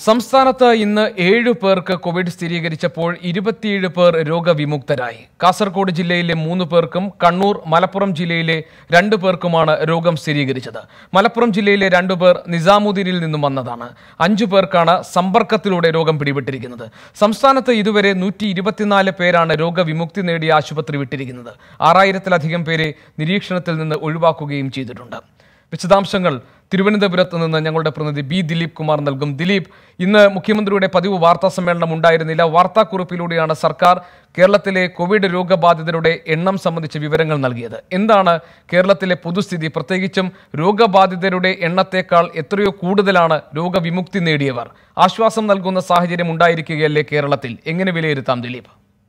സംസ്ഥാനത്ത് ഇന്ന് ഏഴു പേർക്ക് കോവിഡ് സ്ഥിരീകരിച്ചപ്പോൾ ഇരുപത്തിയേഴ് പേർ രോഗവിമുക്തരായി കാസർഗോഡ് ജില്ലയിലെ മൂന്ന് പേർക്കും കണ്ണൂർ മലപ്പുറം ജില്ലയിലെ രണ്ടു പേർക്കുമാണ് രോഗം സ്ഥിരീകരിച്ചത് മലപ്പുറം ജില്ലയിലെ രണ്ടു പേർ നിസാമുദ്ദീനിൽ നിന്നും വന്നതാണ് അഞ്ചു പേർക്കാണ് സമ്പർക്കത്തിലൂടെ രോഗം പിടിപെട്ടിരിക്കുന്നത് സംസ്ഥാനത്ത് ഇതുവരെ നൂറ്റി ഇരുപത്തിനാല് പേരാണ് രോഗവിമുക്തി നേടി ആശുപത്രി വിട്ടിരിക്കുന്നത് ആറായിരത്തിലധികം പേരെ നിരീക്ഷണത്തിൽ നിന്ന് ഒഴിവാക്കുകയും ചെയ്തിട്ടുണ്ട് വിശദാംശങ്ങൾ തിരുവനന്തപുരത്ത് നിന്ന് ഞങ്ങളുടെ പ്രതിനിധി ബി ദിലീപ് കുമാർ നൽകും ദിലീപ് ഇന്ന് മുഖ്യമന്ത്രിയുടെ പതിവ് വാർത്താ സമ്മേളനം ഉണ്ടായിരുന്നില്ല വാർത്താക്കുറിപ്പിലൂടെയാണ് സർക്കാർ കേരളത്തിലെ കോവിഡ് രോഗബാധിതരുടെ എണ്ണം സംബന്ധിച്ച വിവരങ്ങൾ നൽകിയത് എന്താണ് കേരളത്തിലെ പൊതുസ്ഥിതി പ്രത്യേകിച്ചും രോഗബാധിതരുടെ എണ്ണത്തേക്കാൾ എത്രയോ കൂടുതലാണ് രോഗവിമുക്തി നേടിയവർ ആശ്വാസം നൽകുന്ന സാഹചര്യം ഉണ്ടായിരിക്കുകയല്ലേ കേരളത്തിൽ എങ്ങനെ വിലയിരുത്താം ദിലീപ്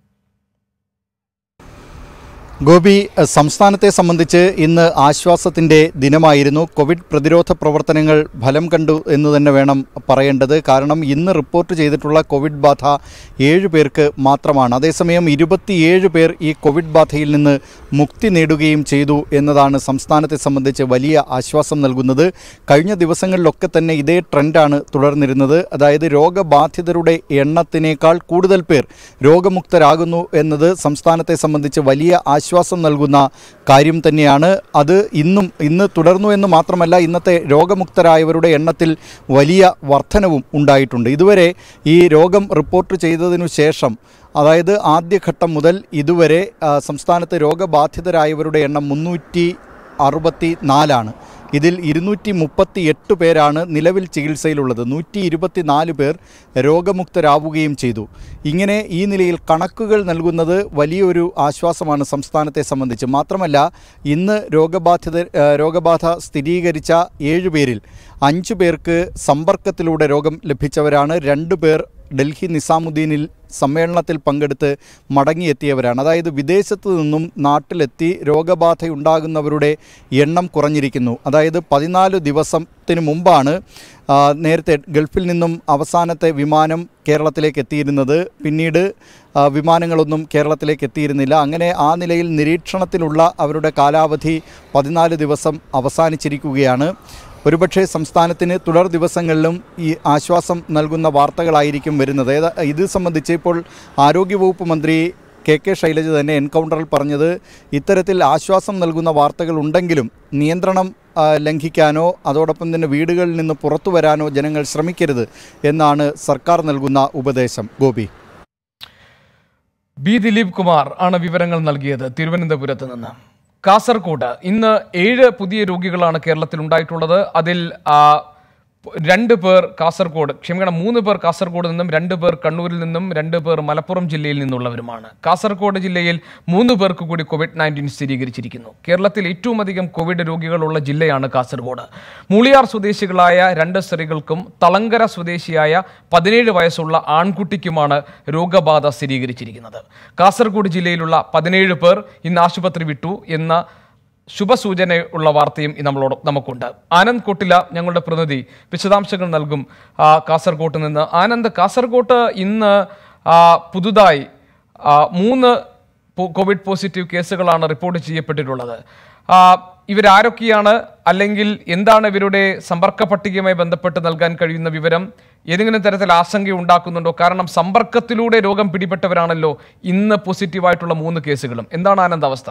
ഗോപി സംസ്ഥാനത്തെ സംബന്ധിച്ച് ഇന്ന് ആശ്വാസത്തിൻ്റെ ദിനമായിരുന്നു കോവിഡ് പ്രതിരോധ പ്രവർത്തനങ്ങൾ ഫലം കണ്ടു എന്ന് തന്നെ വേണം പറയേണ്ടത് കാരണം ഇന്ന് റിപ്പോർട്ട് ചെയ്തിട്ടുള്ള കോവിഡ് ബാധ ഏഴ് പേർക്ക് മാത്രമാണ് അതേസമയം ഇരുപത്തിയേഴ് പേർ ഈ കോവിഡ് ബാധയിൽ നിന്ന് മുക്തി നേടുകയും ചെയ്തു എന്നതാണ് സംസ്ഥാനത്തെ സംബന്ധിച്ച് വലിയ ആശ്വാസം നൽകുന്നത് കഴിഞ്ഞ ദിവസങ്ങളിലൊക്കെ തന്നെ ഇതേ ട്രെൻഡാണ് തുടർന്നിരുന്നത് അതായത് രോഗബാധിതരുടെ എണ്ണത്തിനേക്കാൾ കൂടുതൽ പേർ രോഗമുക്തരാകുന്നു എന്നത് സംസ്ഥാനത്തെ സംബന്ധിച്ച് വലിയ ആശ്വാസം നൽകുന്ന കാര്യം തന്നെയാണ് അത് ഇന്നും ഇന്ന് തുടർന്നു എന്ന് മാത്രമല്ല ഇന്നത്തെ രോഗമുക്തരായവരുടെ എണ്ണത്തിൽ വലിയ വർധനവും ഉണ്ടായിട്ടുണ്ട് ഇതുവരെ ഈ രോഗം റിപ്പോർട്ട് ചെയ്തതിനു ശേഷം അതായത് ആദ്യഘട്ടം മുതൽ ഇതുവരെ ആ, സംസ്ഥാനത്ത് രോഗബാധിതരായവരുടെ എണ്ണം മുന്നൂറ്റി അറുപത്തി നാലാണ് ഇതിൽ ഇരുന്നൂറ്റി മുപ്പത്തി എട്ട് പേരാണ് നിലവിൽ ചികിത്സയിലുള്ളത് നൂറ്റി ഇരുപത്തി നാല് പേർ രോഗമുക്തരാവുകയും ചെയ്തു ഇങ്ങനെ ഈ നിലയിൽ കണക്കുകൾ നൽകുന്നത് വലിയൊരു ആശ്വാസമാണ് സംസ്ഥാനത്തെ സംബന്ധിച്ച് മാത്രമല്ല ഇന്ന് രോഗബാധിത ആ, രോഗബാധ സ്ഥിരീകരിച്ച ഏഴ് പേരിൽ അഞ്ചു പേർക്ക് സമ്പർക്കത്തിലൂടെ രോഗം ലഭിച്ചവരാണ് രണ്ടു പേർ ഡൽഹി നിസാമുദ്ദീനിൽ സമ്മേളനത്തിൽ പങ്കെടുത്ത് മടങ്ങിയെത്തിയവരാണ് അതായത് വിദേശത്തു നിന്നും നാട്ടിലെത്തി രോഗബാധയുണ്ടാകുന്നവരുടെ എണ്ണം കുറഞ്ഞിരിക്കുന്നു അതായത് പതിനാല് ദിവസത്തിന് മുമ്പാണ് ആ, നേരത്തെ ഗൾഫിൽ നിന്നും അവസാനത്തെ വിമാനം കേരളത്തിലേക്ക് എത്തിയിരുന്നത് പിന്നീട് ആ, വിമാനങ്ങളൊന്നും കേരളത്തിലേക്ക് എത്തിയിരുന്നില്ല അങ്ങനെ ആ നിലയിൽ നിരീക്ഷണത്തിലുള്ള അവരുടെ കാലാവധി പതിനാല് ദിവസം അവസാനിച്ചിരിക്കുകയാണ് ഒരുപക്ഷെ സംസ്ഥാനത്തിന് തുടർ ദിവസങ്ങളിലും ഈ ആശ്വാസം നൽകുന്ന വാർത്തകളായിരിക്കും വരുന്നത് ഏതാ ഇത് സംബന്ധിച്ച് ഇപ്പോൾ ആരോഗ്യവകുപ്പ് മന്ത്രി കെ കെ ശൈലജ തന്നെ എൻകൗണ്ടറിൽ പറഞ്ഞത് ഇത്തരത്തിൽ ആശ്വാസം നൽകുന്ന വാർത്തകൾ ഉണ്ടെങ്കിലും നിയന്ത്രണം ആ, ലംഘിക്കാനോ അതോടൊപ്പം തന്നെ വീടുകളിൽ നിന്ന് പുറത്തു വരാനോ ജനങ്ങൾ ശ്രമിക്കരുത് എന്നാണ് സർക്കാർ നൽകുന്ന ഉപദേശം ഗോപി ബി ദിലീപ് കുമാർ ആണ് വിവരങ്ങൾ നൽകിയത് തിരുവനന്തപുരത്ത് നിന്ന് കാസർഗോഡ് ഇന്ന് ഏഴ് പുതിയ രോഗികളാണ് കേരളത്തിൽ ഉണ്ടായിട്ടുള്ളത് അതിൽ ആ, രണ്ട് പേർ കാസർഗോഡ് ക്ഷമിക്കണം മൂന്ന് പേർ കാസർഗോഡ് നിന്നും രണ്ട് പേർ കണ്ണൂരിൽ നിന്നും രണ്ട് പേർ മലപ്പുറം ജില്ലയിൽ നിന്നുള്ളവരുമാണ് കാസർഗോഡ് ജില്ലയിൽ മൂന്ന് പേർക്ക് കൂടി കോവിഡ് നയൻറ്റീൻ സ്ഥിരീകരിച്ചിരിക്കുന്നു കേരളത്തിൽ ഏറ്റവും അധികം കോവിഡ് രോഗികളുള്ള ജില്ലയാണ് കാസർഗോഡ് മൂളിയാർ സ്വദേശികളായ രണ്ട് സ്ത്രീകൾക്കും തളങ്കര സ്വദേശിയായ പതിനേഴ് വയസ്സുള്ള ആൺകുട്ടിക്കുമാണ് രോഗബാധ സ്ഥിരീകരിച്ചിരിക്കുന്നത് കാസർഗോഡ് ജില്ലയിലുള്ള പതിനേഴ് പേർ ഇന്ന് ആശുപത്രി വിട്ടു എന്ന ശുഭസൂചനയുള്ള വാർത്തയും ഇന്ന് നമ്മളോട് നമുക്കുണ്ട് ആനന്ദ് കൊട്ടില ഞങ്ങളുടെ പ്രതിനിധി വിശദാംശങ്ങൾ നൽകും ആ, കാസർഗോട്ട് നിന്ന് ആനന്ദ് കാസർഗോട്ട് ഇന്ന് ആ, പുതുതായി ആ, മൂന്ന് പോ- കോവിഡ് പോസിറ്റീവ് കേസുകളാണ് റിപ്പോർട്ട് ചെയ്യപ്പെട്ടിട്ടുള്ളത് ആ, ഇവരാരൊക്കെയാണ് അല്ലെങ്കിൽ എന്താണ് ഇവരുടെ സമ്പർക്ക പട്ടികയുമായി ബന്ധപ്പെട്ട് നൽകാൻ കഴിയുന്ന വിവരം ഏതെങ്കിലും തരത്തിൽ ആശങ്ക ഉണ്ടാക്കുന്നുണ്ടോ കാരണം സമ്പർക്കത്തിലൂടെ രോഗം പിടിപെട്ടവരാണല്ലോ ഇന്ന് പോസിറ്റീവായിട്ടുള്ള മൂന്ന് കേസുകളും എന്താണ് ആനന്ദ് അവസ്ഥ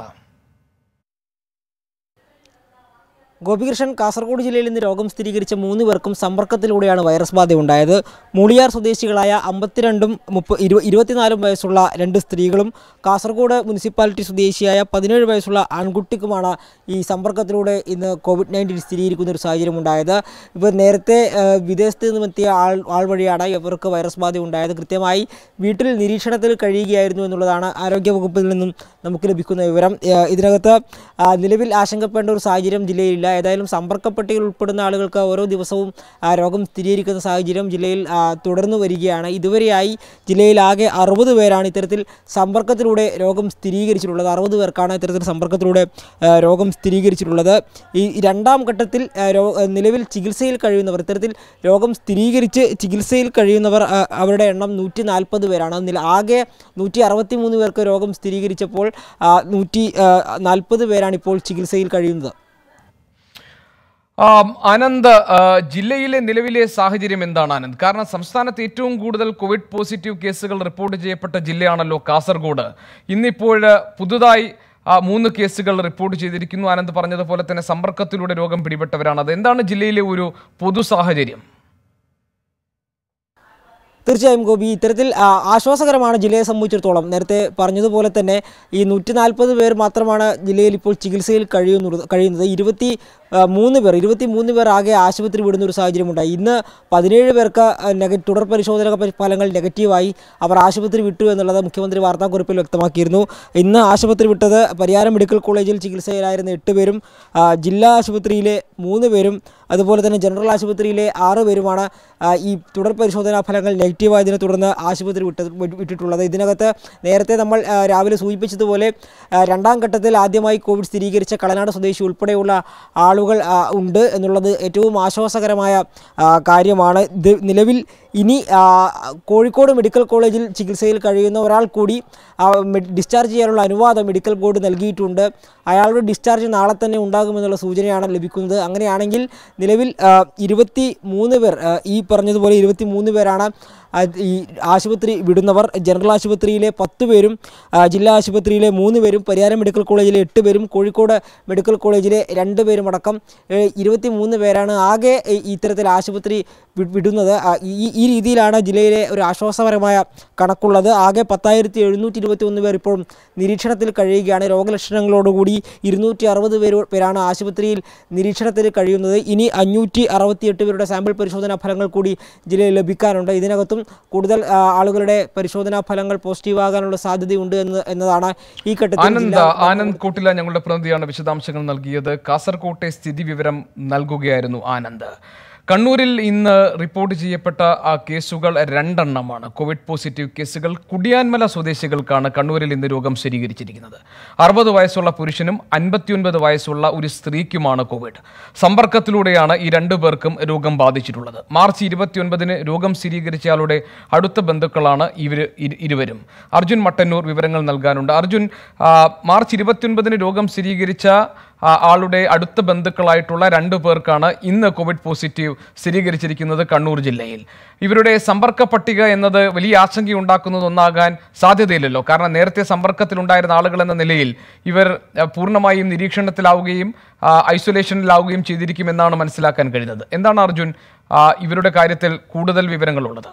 ഗോപികൃഷ്ണൻ കാസർഗോഡ് ജില്ലയിൽ ഇന്ന് രോഗം സ്ഥിരീകരിച്ച മൂന്ന് പേർക്കും സമ്പർക്കത്തിലൂടെയാണ് വൈറസ് ബാധ ഉണ്ടായത് മൂളിയാർ സ്വദേശികളായ അമ്പത്തിരണ്ടും മുപ്പ ഇരു ഇരുപത്തിനാലും വയസ്സുള്ള രണ്ട് സ്ത്രീകളും കാസർഗോഡ് മുനിസിപ്പാലിറ്റി സ്വദേശിയായ പതിനേഴ് വയസ്സുള്ള ആൺകുട്ടിക്കുമാണ് ഈ സമ്പർക്കത്തിലൂടെ ഇന്ന് കോവിഡ് നയൻറ്റീൻ സ്ഥിരീകരിക്കുന്ന ഒരു സാഹചര്യം ഉണ്ടായത് ഇപ്പോൾ നേരത്തെ ഏഹ്, വിദേശത്ത് നിന്നും എത്തിയ ആൾ ആൾ വഴിയാണ് ഇവർക്ക് വൈറസ് ബാധ ഉണ്ടായത് കൃത്യമായി വീട്ടിൽ നിരീക്ഷണത്തിൽ കഴിയുകയായിരുന്നു എന്നുള്ളതാണ് ആരോഗ്യവകുപ്പിൽ നിന്നും നമുക്ക് ലഭിക്കുന്ന വിവരം ഏഹ്, ഇതിനകത്ത് ആ, നിലവിൽ ആശങ്കപ്പെടേണ്ട ഒരു സാഹചര്യം ജില്ലയിലില്ല ഏതായാലും സമ്പർക്ക പട്ടികയിൽ ഉൾപ്പെടുന്ന ആളുകൾക്ക് ഓരോ ദിവസവും ആ, രോഗം സ്ഥിരീകരിക്കുന്ന സാഹചര്യം ജില്ലയിൽ ആ, തുടർന്നു വരികയാണ് ഇതുവരെയായി ജില്ലയിൽ ആകെ അറുപത് പേരാണ് ഇത്തരത്തിൽ സമ്പർക്കത്തിലൂടെ രോഗം സ്ഥിരീകരിച്ചിട്ടുള്ളത് അറുപത് പേർക്കാണ് ഇത്തരത്തിൽ സമ്പർക്കത്തിലൂടെ ആ, രോഗം സ്ഥിരീകരിച്ചിട്ടുള്ളത് ഈ രണ്ടാം ഘട്ടത്തിൽ ആ, രോ- നിലവിൽ ചികിത്സയിൽ കഴിയുന്നവർ ഇത്തരത്തിൽ രോഗം സ്ഥിരീകരിച്ച് ചികിത്സയിൽ കഴിയുന്നവർ ആ, അവരുടെ എണ്ണം നൂറ്റി നാൽപ്പത് പേരാണ് നില ആകെ നൂറ്റി അറുപത്തി മൂന്ന് പേർക്ക് രോഗം സ്ഥിരീകരിച്ചപ്പോൾ ആ, നൂറ്റി നാൽപ്പത് പേരാണ് ഇപ്പോൾ ചികിത്സയിൽ കഴിയുന്നത് ആം, ആനന്ദ് ആ, ജില്ലയിലെ നിലവിലെ സാഹചര്യം എന്താണ് ആനന്ദ് കാരണം സംസ്ഥാനത്ത് ഏറ്റവും കൂടുതൽ കോവിഡ് പോസിറ്റീവ് കേസുകൾ റിപ്പോർട്ട് ചെയ്യപ്പെട്ട ജില്ലയാണല്ലോ കാസർഗോഡ് ഇന്നിപ്പോൾ പുതുതായി ആ, മൂന്ന് കേസുകൾ റിപ്പോർട്ട് ചെയ്തിരിക്കുന്നു ആനന്ദ് പറഞ്ഞതുപോലെ തന്നെ സമ്പർക്കത്തിലൂടെ രോഗം പിടിപെട്ടവരാണ് അത് എന്താണ് ജില്ലയിലെ ഒരു പൊതു സാഹചര്യം തീർച്ചയായും ഗോപി ഇത്തരത്തിൽ ആ, ആശ്വാസകരമാണ് ജില്ലയെ സംബന്ധിച്ചിടത്തോളം നേരത്തെ പറഞ്ഞതുപോലെ തന്നെ ഈ നൂറ്റി നാൽപ്പത് പേർ മാത്രമാണ് ജില്ലയിൽ ഇപ്പോൾ ചികിത്സയിൽ കഴിയുന്നത് കഴിയുന്നത് ഇരുപത്തി ആ, മൂന്ന് പേർ ഇരുപത്തി മൂന്ന് പേർ ആകെ ആശുപത്രി വിടുന്ന ഒരു സാഹചര്യമുണ്ടായി ഇന്ന് പതിനേഴ് പേർക്ക് നെഗ തുടർ പരിശോധന പ- ഫലങ്ങൾ നെഗറ്റീവായി അവർ ആശുപത്രി വിട്ടു എന്നുള്ളത് മുഖ്യമന്ത്രി വാർത്താക്കുറിപ്പിൽ വ്യക്തമാക്കിയിരുന്നു ഇന്ന് ആശുപത്രി വിട്ടത് പരിയാരം മെഡിക്കൽ കോളേജിൽ ചികിത്സയിലായിരുന്ന എട്ട് പേരും ആ, ജില്ലാ ആശുപത്രിയിലെ മൂന്ന് പേരും അതുപോലെ തന്നെ ജനറൽ ആശുപത്രിയിലെ ആറ് പേരുമാണ് ആ, ഈ തുടർ പരിശോധനാ ഫലങ്ങൾ നെഗറ്റീവായതിനെ തുടർന്ന് ആശുപത്രി വിട്ട വിട്ട് വിട്ടിട്ടുള്ളത് ഇതിനകത്ത് നേരത്തെ നമ്മൾ ആ, രാവിലെ സൂചിപ്പിച്ചതുപോലെ ആ, രണ്ടാം ഘട്ടത്തിൽ ആദ്യമായി കോവിഡ് സ്ഥിരീകരിച്ച കളനാട് സ്വദേശി ഉൾപ്പെടെയുള്ള ആളുകൾ ആ, ഉണ്ട് എന്നുള്ളത് ഏറ്റവും ആശ്വാസകരമായ ആ, കാര്യമാണ് ഇത് നിലവിൽ ഇനി ആ, കോഴിക്കോട് മെഡിക്കൽ കോളേജിൽ ചികിത്സയിൽ കഴിയുന്ന ഒരാൾ കൂടി ആ, മെ- ഡിസ്ചാർജ് ചെയ്യാനുള്ള അനുവാദം മെഡിക്കൽ ബോർഡ് നൽകിയിട്ടുണ്ട് അയാളുടെ ഡിസ്ചാർജ് നാളെ തന്നെ ഉണ്ടാകുമെന്നുള്ള സൂചനയാണ് ലഭിക്കുന്നത് അങ്ങനെയാണെങ്കിൽ നിലവിൽ ആ, ഇരുപത്തി മൂന്ന് പേർ ആ, ഈ പറഞ്ഞതുപോലെ ഇരുപത്തി മൂന്ന് പേരാണ് ആ, ഈ ആശുപത്രി വിടുന്നവർ ജനറൽ ആശുപത്രിയിലെ പത്ത് പേരും ആ, ജില്ലാ ആശുപത്രിയിലെ മൂന്ന് പേരും പരിയാരം മെഡിക്കൽ കോളേജിലെ എട്ട് പേരും കോഴിക്കോട് മെഡിക്കൽ കോളേജിലെ രണ്ട് പേരും അടക്കം ഇരുപത്തി മൂന്ന് പേരാണ് ആകെ ഈ- ഇത്തരത്തിൽ ആശുപത്രി വി- വിടുന്നത് ആ, ഈ ഈ രീതിയിലാണ് ജില്ലയിലെ ഒരു ആശ്വാസപരമായ കണക്കുള്ളത് ആകെ പത്തായിരത്തി എഴുന്നൂറ്റി ഇരുപത്തി ഒന്ന് പേർ ഇപ്പോഴും നിരീക്ഷണത്തിൽ കഴിയുകയാണ് രോഗലക്ഷണങ്ങളോടുകൂടി ഇരുന്നൂറ്റി അറുപത് പേര് പേരാണ് ആശുപത്രിയിൽ നിരീക്ഷണത്തിൽ കഴിയുന്നത് ഇനി അഞ്ഞൂറ്റി അറുപത്തിയെട്ട് പേരുടെ സാമ്പിൾ പരിശോധനാ ഫലങ്ങൾ കൂടി ജില്ലയിൽ ലഭിക്കാനുണ്ട് ഇതിനകത്തും കൂടുതൽ ആ, ആളുകളുടെ പരിശോധനാ ഫലങ്ങൾ പോസിറ്റീവ് ആകാനുള്ള സാധ്യതയുണ്ട് എന്ന് എന്നതാണ് ഈ ഘട്ടത്തിൽ ആനന്ദ് ജില്ലാ ആനന്ദ് കോട്ടില ഞങ്ങളുടെ പ്രതിനിധിയാണ് വിശദാംശങ്ങൾ നൽകിയത് കാസർകോട്ടെ സ്ഥിതി വിവരം നൽകുകയായിരുന്നു ആനന്ദ് കണ്ണൂരിൽ ഇന്ന് റിപ്പോർട്ട് ചെയ്യപ്പെട്ട ആ കേസുകൾ രണ്ടെണ്ണമാണ് കോവിഡ് പോസിറ്റീവ് കേസുകൾ കുടിയാൻമല സ്വദേശികൾക്കാണ് കണ്ണൂരിൽ ഇന്ന് രോഗം സ്ഥിരീകരിച്ചിരിക്കുന്നത് അറുപത് വയസ്സുള്ള പുരുഷനും അൻപത്തിയൊൻപത് വയസ്സുള്ള ഒരു സ്ത്രീക്കുമാണ് കോവിഡ് സമ്പർക്കത്തിലൂടെയാണ് ഈ രണ്ടു പേർക്കും രോഗം ബാധിച്ചിട്ടുള്ളത് മാർച്ച് ഇരുപത്തിയൊൻപതിന് രോഗം സ്ഥിരീകരിച്ചയാളുടെ അടുത്ത ബന്ധുക്കളാണ് ഇവർ ഇരുവരും അർജുൻ മട്ടന്നൂർ വിവരങ്ങൾ നൽകാനുണ്ട് അർജുൻ ആ, മാർച്ച് ഇരുപത്തിയൊൻപതിന് രോഗം സ്ഥിരീകരിച്ച ആ, ആളുടെ അടുത്ത ബന്ധുക്കളായിട്ടുള്ള രണ്ടു പേർക്കാണ് ഇന്ന് കോവിഡ് പോസിറ്റീവ് സ്ഥിരീകരിച്ചിരിക്കുന്നത് കണ്ണൂർ ജില്ലയിൽ ഇവരുടെ സമ്പർക്ക പട്ടിക എന്നത് വലിയ ആശങ്കയുണ്ടാക്കുന്നത് ഒന്നാകാൻ സാധ്യതയില്ലല്ലോ കാരണം നേരത്തെ സമ്പർക്കത്തിലുണ്ടായിരുന്ന ആളുകൾ എന്ന നിലയിൽ ഇവർ ആ, പൂർണ്ണമായും നിരീക്ഷണത്തിലാവുകയും ആ, ഐസൊലേഷനിലാവുകയും ചെയ്തിരിക്കുമെന്നാണ് മനസ്സിലാക്കാൻ കഴിയുന്നത് എന്താണ് അർജുൻ ആ, ഇവരുടെ കാര്യത്തിൽ കൂടുതൽ വിവരങ്ങളുള്ളത്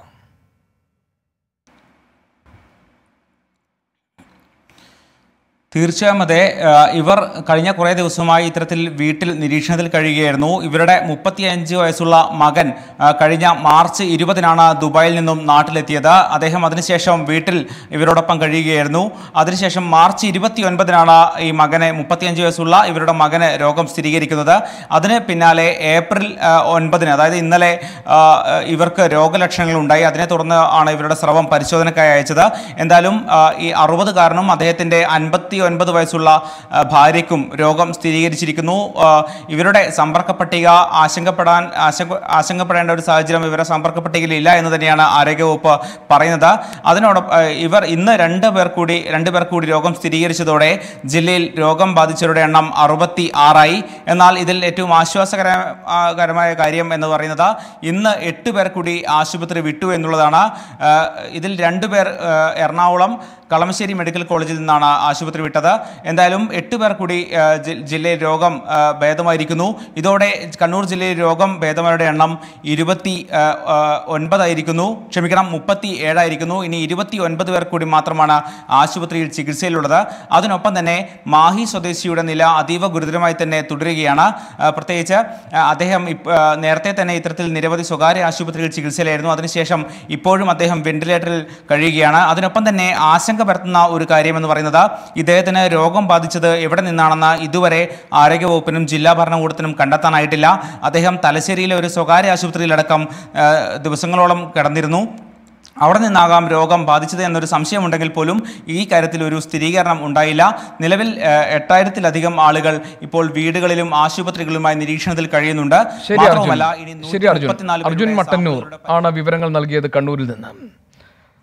തീർച്ചയായും അതെ ആ, ഇവർ കഴിഞ്ഞ കുറേ ദിവസമായി ഇത്തരത്തിൽ വീട്ടിൽ നിരീക്ഷണത്തിൽ കഴിയുകയായിരുന്നു ഇവരുടെ മുപ്പത്തിയഞ്ച് വയസ്സുള്ള മകൻ ആ, കഴിഞ്ഞ മാർച്ച് ഇരുപതിനാണ് ദുബായിൽ നിന്നും നാട്ടിലെത്തിയത് അദ്ദേഹം അതിനുശേഷം വീട്ടിൽ ഇവരോടൊപ്പം കഴിയുകയായിരുന്നു അതിനുശേഷം മാർച്ച് ഇരുപത്തി ഒൻപതിനാണ് ഈ മകനെ മുപ്പത്തിയഞ്ച് വയസ്സുള്ള ഇവരുടെ മകന് രോഗം സ്ഥിരീകരിക്കുന്നത് അതിന് പിന്നാലെ ഏപ്രിൽ ആ, ഒൻപതിന് അതായത് ഇന്നലെ ആ, ഇവർക്ക് രോഗലക്ഷണങ്ങൾ ഉണ്ടായി അതിനെ തുടർന്ന് ആണ് ഇവരുടെ സ്രവം പരിശോധനയ്ക്കായി അയച്ചത് എന്തായാലും ആ, ഈ അറുപതുകാരനും അദ്ദേഹത്തിൻ്റെ അൻപത്തി ഒൻപത് വയസ്സുള്ള ആ, ഭാര്യയ്ക്കും രോഗം സ്ഥിരീകരിച്ചിരിക്കുന്നു ആ, ഇവരുടെ സമ്പർക്ക പട്ടിക ആശങ്കപ്പെടാൻ ആശങ്ക ആശങ്കപ്പെടേണ്ട ഒരു സാഹചര്യം ഇവരുടെ സമ്പർക്ക പട്ടികയിൽ ഇല്ല എന്ന് തന്നെയാണ് ആരോഗ്യവകുപ്പ് പറയുന്നത് അതിനോടൊപ്പം ആ, ഇവർ ഇന്ന് രണ്ട് പേർ കൂടി രണ്ട് പേർ കൂടി രോഗം സ്ഥിരീകരിച്ചതോടെ ജില്ലയിൽ രോഗം ബാധിച്ചവരുടെ എണ്ണം അറുപത്തി ആറായി എന്നാൽ ഇതിൽ ഏറ്റവും ആശ്വാസകരമായ കാര്യം എന്ന് പറയുന്നത് ഇന്ന് എട്ട് പേർ കൂടി ആശുപത്രി വിട്ടു എന്നുള്ളതാണ് ആ, ഇതിൽ രണ്ടുപേർ ആ, എറണാകുളം കളമശ്ശേരി മെഡിക്കൽ കോളേജിൽ നിന്നാണ് ആശുപത്രി വിട്ടത് എന്തായാലും എട്ട് പേർ കൂടി ആ, ജി- ജില്ലയിൽ രോഗം ആ, ഭേദമായിരിക്കുന്നു ഇതോടെ കണ്ണൂർ ജില്ലയിൽ രോഗം ഭേദമായവരുടെ എണ്ണം ഇരുപത്തി ആ, ആ, ഒൻപതായിരിക്കുന്നു ക്ഷമിക്കണം മുപ്പത്തി ഏഴായിരിക്കുന്നു ഇനി ഇരുപത്തി ഒൻപത് പേർ കൂടി മാത്രമാണ് ആശുപത്രിയിൽ ചികിത്സയിലുള്ളത് അതിനൊപ്പം തന്നെ മാഹി സ്വദേശിയുടെ നില അതീവ ഗുരുതരമായി തന്നെ തുടരുകയാണ് ആ, പ്രത്യേകിച്ച് ആ, അദ്ദേഹം ഇപ്പ- ആ, നേരത്തെ തന്നെ ഇത്തരത്തിൽ നിരവധി സ്വകാര്യ ആശുപത്രിയിൽ ചികിത്സയിലായിരുന്നു അതിനുശേഷം ഇപ്പോഴും അദ്ദേഹം വെന്റിലേറ്ററിൽ കഴിയുകയാണ് അതിനൊപ്പം തന്നെ ആശങ്ക പരത്തുന്ന ഒരു കാര്യം എന്ന് പറയുന്നത് ഇദ്ദേഹത്തിന് രോഗം ബാധിച്ചത് എവിടെ നിന്നാണെന്ന് ഇതുവരെ ആരോഗ്യവകുപ്പിനും ജില്ലാ ഭരണകൂടത്തിനും കണ്ടെത്താനായിട്ടില്ല അദ്ദേഹം തലശ്ശേരിയിലെ ഒരു സ്വകാര്യ ആശുപത്രിയിലടക്കം ആ, ദിവസങ്ങളോളം കിടന്നിരുന്നു അവിടെ നിന്നാകാം രോഗം ബാധിച്ചത് എന്നൊരു സംശയമുണ്ടെങ്കിൽ പോലും ഈ കാര്യത്തിൽ ഒരു സ്ഥിരീകരണം ഉണ്ടായില്ല നിലവിൽ ഏഹ്, എട്ടായിരത്തിലധികം ആളുകൾ ഇപ്പോൾ വീടുകളിലും ആശുപത്രികളിലുമായി നിരീക്ഷണത്തിൽ കഴിയുന്നുണ്ട് ശരി മാത്രവുമല്ല അർജുൻ ഇനി ശരി അർജുൻ 134 അർജുൻ പേരുടെ മട്ടന്നൂർ സാമ്പിളുകളുടെ ആണ് വിവരങ്ങൾ നൽകിയത് കണ്ണൂരിൽ നിന്ന്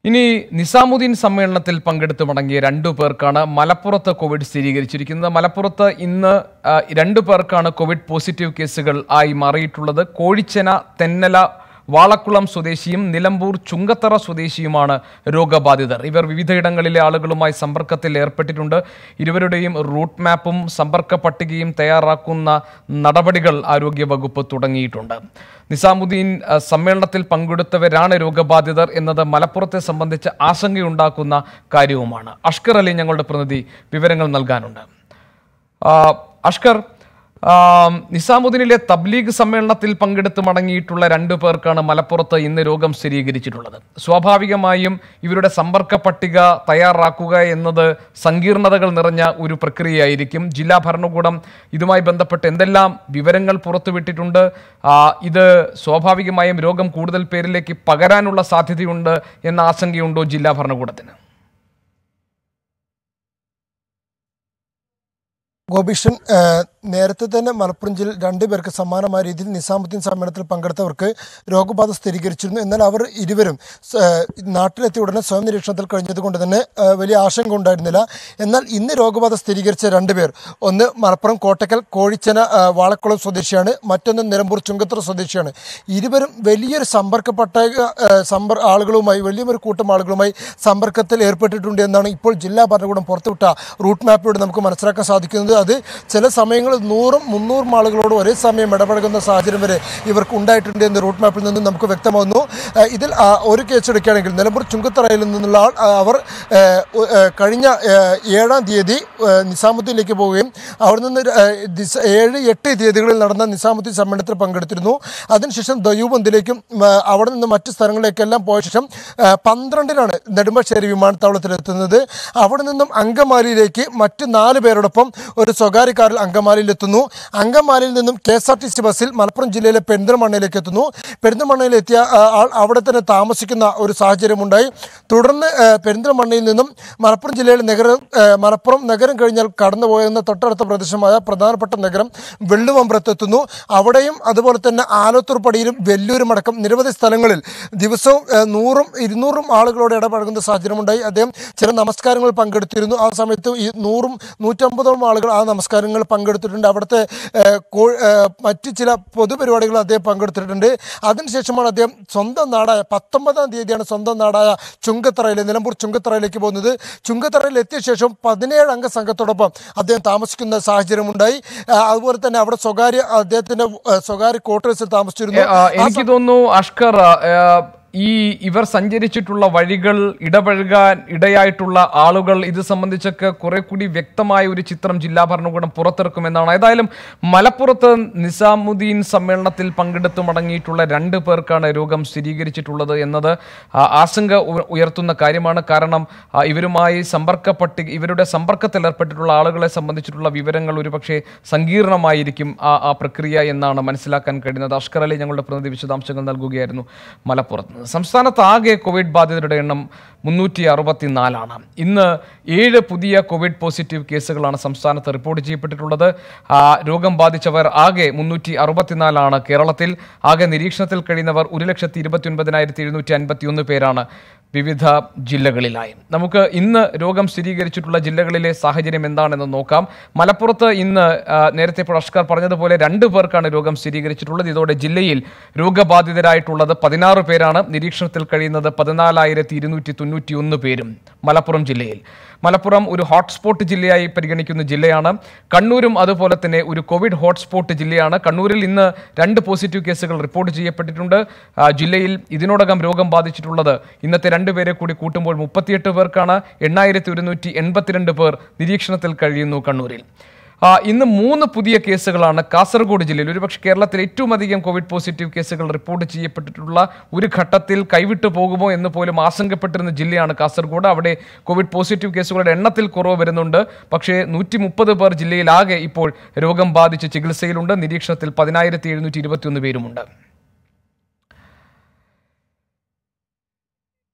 ഇനി നിസാമുദ്ദീൻ സമ്മേളനത്തിൽ പങ്കെടുത്ത് മടങ്ങിയ രണ്ടു പേർക്കാണ് മലപ്പുറത്ത് കോവിഡ് സ്ഥിരീകരിച്ചിരിക്കുന്നത് മലപ്പുറത്ത് ഇന്ന് ആ, രണ്ടു പേർക്കാണ് കോവിഡ് പോസിറ്റീവ് കേസുകൾ ആയി മാറിയിട്ടുള്ളത് കോഴിച്ചന തെന്നല വാളക്കുളം സ്വദേശിയും നിലമ്പൂർ ചുങ്കത്തറ സ്വദേശിയുമാണ് രോഗബാധിതർ ഇവർ വിവിധയിടങ്ങളിലെ ആളുകളുമായി സമ്പർക്കത്തിൽ ഏർപ്പെട്ടിട്ടുണ്ട് ഇരുവരുടെയും റൂട്ട് മാപ്പും സമ്പർക്ക പട്ടികയും തയ്യാറാക്കുന്ന നടപടികൾ ആരോഗ്യവകുപ്പ് തുടങ്ങിയിട്ടുണ്ട് നിസാമുദ്ദീൻ അഹ്, സമ്മേളനത്തിൽ പങ്കെടുത്തവരാണ് രോഗബാധിതർ എന്നത് മലപ്പുറത്തെ സംബന്ധിച്ച് ആശങ്കയുണ്ടാക്കുന്ന കാര്യവുമാണ് അഷ്കർ അലി ഞങ്ങളുടെ പ്രതിനിധി വിവരങ്ങൾ നൽകാനുണ്ട് ആ, അഷ്കർ ആ, നിസാമുദ്ദീനിലെ തബ്ലീഗ് സമ്മേളനത്തിൽ പങ്കെടുത്ത് മടങ്ങിയിട്ടുള്ള രണ്ടു പേർക്കാണ് മലപ്പുറത്ത് ഇന്ന് രോഗം സ്ഥിരീകരിച്ചിട്ടുള്ളത് സ്വാഭാവികമായും ഇവരുടെ സമ്പർക്ക പട്ടിക തയ്യാറാക്കുക എന്നത് സങ്കീർണതകൾ നിറഞ്ഞ ഒരു പ്രക്രിയയായിരിക്കും ജില്ലാ ഭരണകൂടം ഇതുമായി ബന്ധപ്പെട്ട് എന്തെല്ലാം വിവരങ്ങൾ പുറത്തുവിട്ടിട്ടുണ്ട് ആ, ഇത് സ്വാഭാവികമായും രോഗം കൂടുതൽ പേരിലേക്ക് പകരാനുള്ള സാധ്യതയുണ്ട് എന്ന ആശങ്കയുണ്ടോ ജില്ലാ ഭരണകൂടത്തിന് ഗോപിഷൻ ഏഹ്, നേരത്തെ തന്നെ മലപ്പുറം ജില്ലയിൽ രണ്ടുപേർക്ക് സമാനമായ രീതിയിൽ നിസാമുദ്ദീൻ സമ്മേളനത്തിൽ പങ്കെടുത്തവർക്ക് രോഗബാധ സ്ഥിരീകരിച്ചിരുന്നു എന്നാൽ അവർ ഇരുവരും സ- ഏഹ്, നാട്ടിലെത്തിയ ഉടനെ സ്വയം നിരീക്ഷണത്തിൽ കഴിഞ്ഞതുകൊണ്ട് തന്നെ ഏഹ്, വലിയ ആശങ്ക ഉണ്ടായിരുന്നില്ല എന്നാൽ ഇന്ന് രോഗബാധ സ്ഥിരീകരിച്ച രണ്ടുപേർ ഒന്ന് മലപ്പുറം കോട്ടക്കൽ കോഴിച്ചന ഏഹ്, വാളക്കുളം സ്വദേശിയാണ് മറ്റൊന്ന് നിലമ്പൂർ ചുങ്കത്തറ സ്വദേശിയാണ് ഇരുവരും വലിയൊരു സമ്പർക്ക പട്ടിക ഏഹ്, സമ്പർ ആളുകളുമായി വലിയൊരു കൂട്ടം ആളുകളുമായി സമ്പർക്കത്തിൽ ഏർപ്പെട്ടിട്ടുണ്ട് എന്നാണ് ഇപ്പോൾ ജില്ലാ ഭരണകൂടം പുറത്തുവിട്ട റൂട്ട് മാപ്പിലൂടെ നമുക്ക് മനസ്സിലാക്കാൻ സാധിക്കുന്നത് അത് ചില സമയങ്ങളിൽ നൂറും മുന്നൂറും ആളുകളോട് ഒരേ സമയം ഇടപഴകുന്ന സാഹചര്യം വരെ ഇവർക്ക് ഉണ്ടായിട്ടുണ്ട് എന്ന് റൂട്ട് മാപ്പിൽ നിന്നും നമുക്ക് വ്യക്തമാകുന്നു ഏഹ് ഇതിൽ ആ, ഒരു കേസ് എടുക്കുകയാണെങ്കിൽ നിലമ്പൂർ ചുങ്കത്തറയിൽ നിന്നുള്ള ആൾ ആ, അവർ ഏഹ്, ഉ- ഏഹ്, കഴിഞ്ഞ ഏഹ്, ഏഴാം തീയതി ഏഹ്, നിസാമുദ്ദീനിലേക്ക് പോവുകയും അവിടെ നിന്ന് ഒരു, ഏഹ്, ദിസ- ഏഴ് എട്ട് തീയതികളിൽ നടന്ന നിസാമുദ്ദീൻ സമ്മേളനത്തിൽ പങ്കെടുത്തിരുന്നു അതിനുശേഷം ദയൂബന്ദിലേക്കും അവിടെ നിന്ന് മറ്റ് സ്ഥലങ്ങളിലേക്കെല്ലാം പോയ ശേഷം ഏഹ്, പന്ത്രണ്ടിനാണ് നെടുമ്പാശ്ശേരി വിമാനത്താവളത്തിലെത്തുന്നത് അവിടെ നിന്നും അങ്കമാലിയിലേക്ക് മറ്റ് നാല് പേരോടൊപ്പം ഒരു സ്വകാര്യ കാറിൽ അങ്കമാലിയിലെത്തുന്നു അങ്കമാലിയിൽ നിന്നും K S R T C ബസ്സിൽ മലപ്പുറം ജില്ലയിലെ പെരിന്തൽമണ്ണയിലേക്ക് എത്തുന്നു പെരിന്തൽമണ്ണയിലെത്തിയ ആ, ആൾ അവിടെ തന്നെ താമസിക്കുന്ന ഒരു സാഹചര്യമുണ്ടായി തുടർന്ന് ആ, പെരിന്തൽമണ്ണയിൽ നിന്നും മലപ്പുറം ജില്ലയിലെ നഗരം ആ, മലപ്പുറം നഗരം കഴിഞ്ഞാൽ കടന്നു പോയെന്ന തൊട്ടടുത്ത പ്രദേശമായ പ്രധാനപ്പെട്ട നഗരം വെള്ളുവമ്പ്രത്തെത്തുന്നു അവിടെയും അതുപോലെ തന്നെ ആലത്തൂർ പടിയിലും വെല്ലൂരും അടക്കം നിരവധി സ്ഥലങ്ങളിൽ ദിവസവും ആ, നൂറും ഇരുന്നൂറും ആളുകളോട് ഇടപഴകുന്ന സാഹചര്യമുണ്ടായി അദ്ദേഹം ചില നമസ്കാരങ്ങളിൽ പങ്കെടുത്തിരുന്നു ആ സമയത്ത് ഈ നൂറും നൂറ്റമ്പതോളം ആളുകൾ ആ നമസ്കാരങ്ങളിൽ പങ്കെടുത്തിട്ടുണ്ട് അവിടുത്തെ ആ, കോ- ആ, മറ്റ് ചില പൊതുപരിപാടികളിൽ അദ്ദേഹം പങ്കെടുത്തിട്ടുണ്ട് അതിനുശേഷമാണ് അദ്ദേഹം സ്വന്തം നാടായ പത്തൊമ്പതാം തീയതിയാണ് സ്വന്തം നാടായ ചുങ്കത്തറയിൽ നിലമ്പൂർ ചുങ്കത്തറയിലേക്ക് പോകുന്നത് ചുങ്കത്തറയിൽ എത്തിയ ശേഷം പതിനേഴ് അംഗ സംഘത്തോടൊപ്പം അദ്ദേഹം താമസിക്കുന്ന സാഹചര്യമുണ്ടായി ആ, അതുപോലെ തന്നെ അവിടെ സ്വകാര്യ അദ്ദേഹത്തിന്റെ ആ, സ്വകാര്യ ക്വാർട്ടേഴ്സിൽ താമസിച്ചിരുന്നു ആ, എനിക്ക് തോന്നുന്നു അഷ്കർ ആ, ഈ ഇവർ സഞ്ചരിച്ചിട്ടുള്ള വഴികൾ ഇടപഴകാൻ ഇടയായിട്ടുള്ള ആളുകൾ ഇത് സംബന്ധിച്ചൊക്കെ കുറെ കൂടി വ്യക്തമായ ഒരു ചിത്രം ജില്ലാ ഭരണകൂടം പുറത്തിറക്കുമെന്നാണ് ഏതായാലും മലപ്പുറത്ത് നിസാമുദ്ദീൻ സമ്മേളനത്തിൽ പങ്കെടുത്തു മടങ്ങിയിട്ടുള്ള രണ്ട് പേർക്കാണ് രോഗം സ്ഥിരീകരിച്ചിട്ടുള്ളത് എന്നത് ആ, ആശങ്ക ഉ- ഉയർത്തുന്ന കാര്യമാണ് കാരണം ആ, ഇവരുമായി സമ്പർക്ക പട്ടിക ഇവരുടെ സമ്പർക്കത്തിൽ ഏർപ്പെട്ടിട്ടുള്ള ആളുകളെ സംബന്ധിച്ചിട്ടുള്ള വിവരങ്ങൾ ഒരുപക്ഷെ സങ്കീർണമായിരിക്കും ആ ആ പ്രക്രിയ എന്നാണ് മനസ്സിലാക്കാൻ കഴിയുന്നത് അഷ്കർ അലി ഞങ്ങളുടെ പ്രതിനിധി വിശദാംശങ്ങൾ നൽകുകയായിരുന്നു മലപ്പുറത്ത് നിന്ന്. സംസ്ഥാനത്ത് ആകെ കോവിഡ് ബാധിതരുടെ എണ്ണം മുന്നൂറ്റി അറുപത്തിനാലാണ് ഇന്ന് ഏഴ് പുതിയ കോവിഡ് പോസിറ്റീവ് കേസുകളാണ് സംസ്ഥാനത്ത് റിപ്പോർട്ട് ചെയ്യപ്പെട്ടിട്ടുള്ളത് ആ, രോഗം ബാധിച്ചവർ ആകെ മുന്നൂറ്റി അറുപത്തിനാലാണ് കേരളത്തിൽ ആകെ നിരീക്ഷണത്തിൽ കഴിയുന്നവർ ഒരു ലക്ഷത്തി ഇരുപത്തി ഒൻപതിനായിരത്തി എഴുന്നൂറ്റി അൻപത്തി ഒന്ന് പേരാണ് വിവിധ ജില്ലകളിലായി നമുക്ക് ഇന്ന് രോഗം സ്ഥിരീകരിച്ചിട്ടുള്ള ജില്ലകളിലെ സാഹചര്യം എന്താണെന്ന് നോക്കാം മലപ്പുറത്ത് ഇന്ന് ആ, നേരത്തെ ഇപ്പോൾ അഷ്കർ പറഞ്ഞതുപോലെ രണ്ട് പേർക്കാണ് രോഗം സ്ഥിരീകരിച്ചിട്ടുള്ളത് ഇതോടെ ജില്ലയിൽ രോഗബാധിതരായിട്ടുള്ളത് പതിനാറ് പേരാണ് നിരീക്ഷണത്തിൽ കഴിയുന്നത് പതിനാലായിരത്തി ഇരുന്നൂറ്റി തൊണ്ണൂറ്റി ഒന്ന് പേരും മലപ്പുറം ജില്ലയിൽ മലപ്പുറം ഒരു ഹോട്ട്സ്പോട്ട് ജില്ലയായി പരിഗണിക്കുന്ന ജില്ലയാണ് കണ്ണൂരും അതുപോലെ തന്നെ ഒരു കോവിഡ് ഹോട്ട്സ്പോട്ട് ജില്ലയാണ് കണ്ണൂരിൽ ഇന്ന് രണ്ട് പോസിറ്റീവ് കേസുകൾ റിപ്പോർട്ട് ചെയ്യപ്പെട്ടിട്ടുണ്ട് ആ, ജില്ലയിൽ ഇതിനോടകം രോഗം ബാധിച്ചിട്ടുള്ളത് ഇന്നത്തെ രണ്ടുപേരെ കൂടി കൂട്ടുമ്പോൾ മുപ്പത്തിയെട്ട് പേർക്കാണ് എണ്ണായിരത്തി ഒരുന്നൂറ്റി എൺപത്തിരണ്ട് പേർ നിരീക്ഷണത്തിൽ കഴിയുന്നു കണ്ണൂരിൽ ആ, ഇന്ന് മൂന്ന് പുതിയ കേസുകളാണ് കാസർഗോഡ് ജില്ലയിൽ ഒരുപക്ഷെ കേരളത്തിൽ ഏറ്റവും അധികം കോവിഡ് പോസിറ്റീവ് കേസുകൾ റിപ്പോർട്ട് ചെയ്യപ്പെട്ടിട്ടുള്ള ഒരു ഘട്ടത്തിൽ കൈവിട്ടു പോകുമോ എന്ന് പോലും ആശങ്കപ്പെട്ടിരുന്ന ജില്ലയാണ് കാസർഗോഡ് അവിടെ കോവിഡ് പോസിറ്റീവ് കേസുകളുടെ എണ്ണത്തിൽ കുറവ് വരുന്നുണ്ട് പക്ഷേ നൂറ്റി മുപ്പത് പേർ ജില്ലയിലാകെ ഇപ്പോൾ രോഗം ബാധിച്ച് ചികിത്സയിലുണ്ട് നിരീക്ഷണത്തിൽ പതിനായിരത്തി എഴുന്നൂറ്റി ഇരുപത്തിയൊന്ന് പേരുമുണ്ട്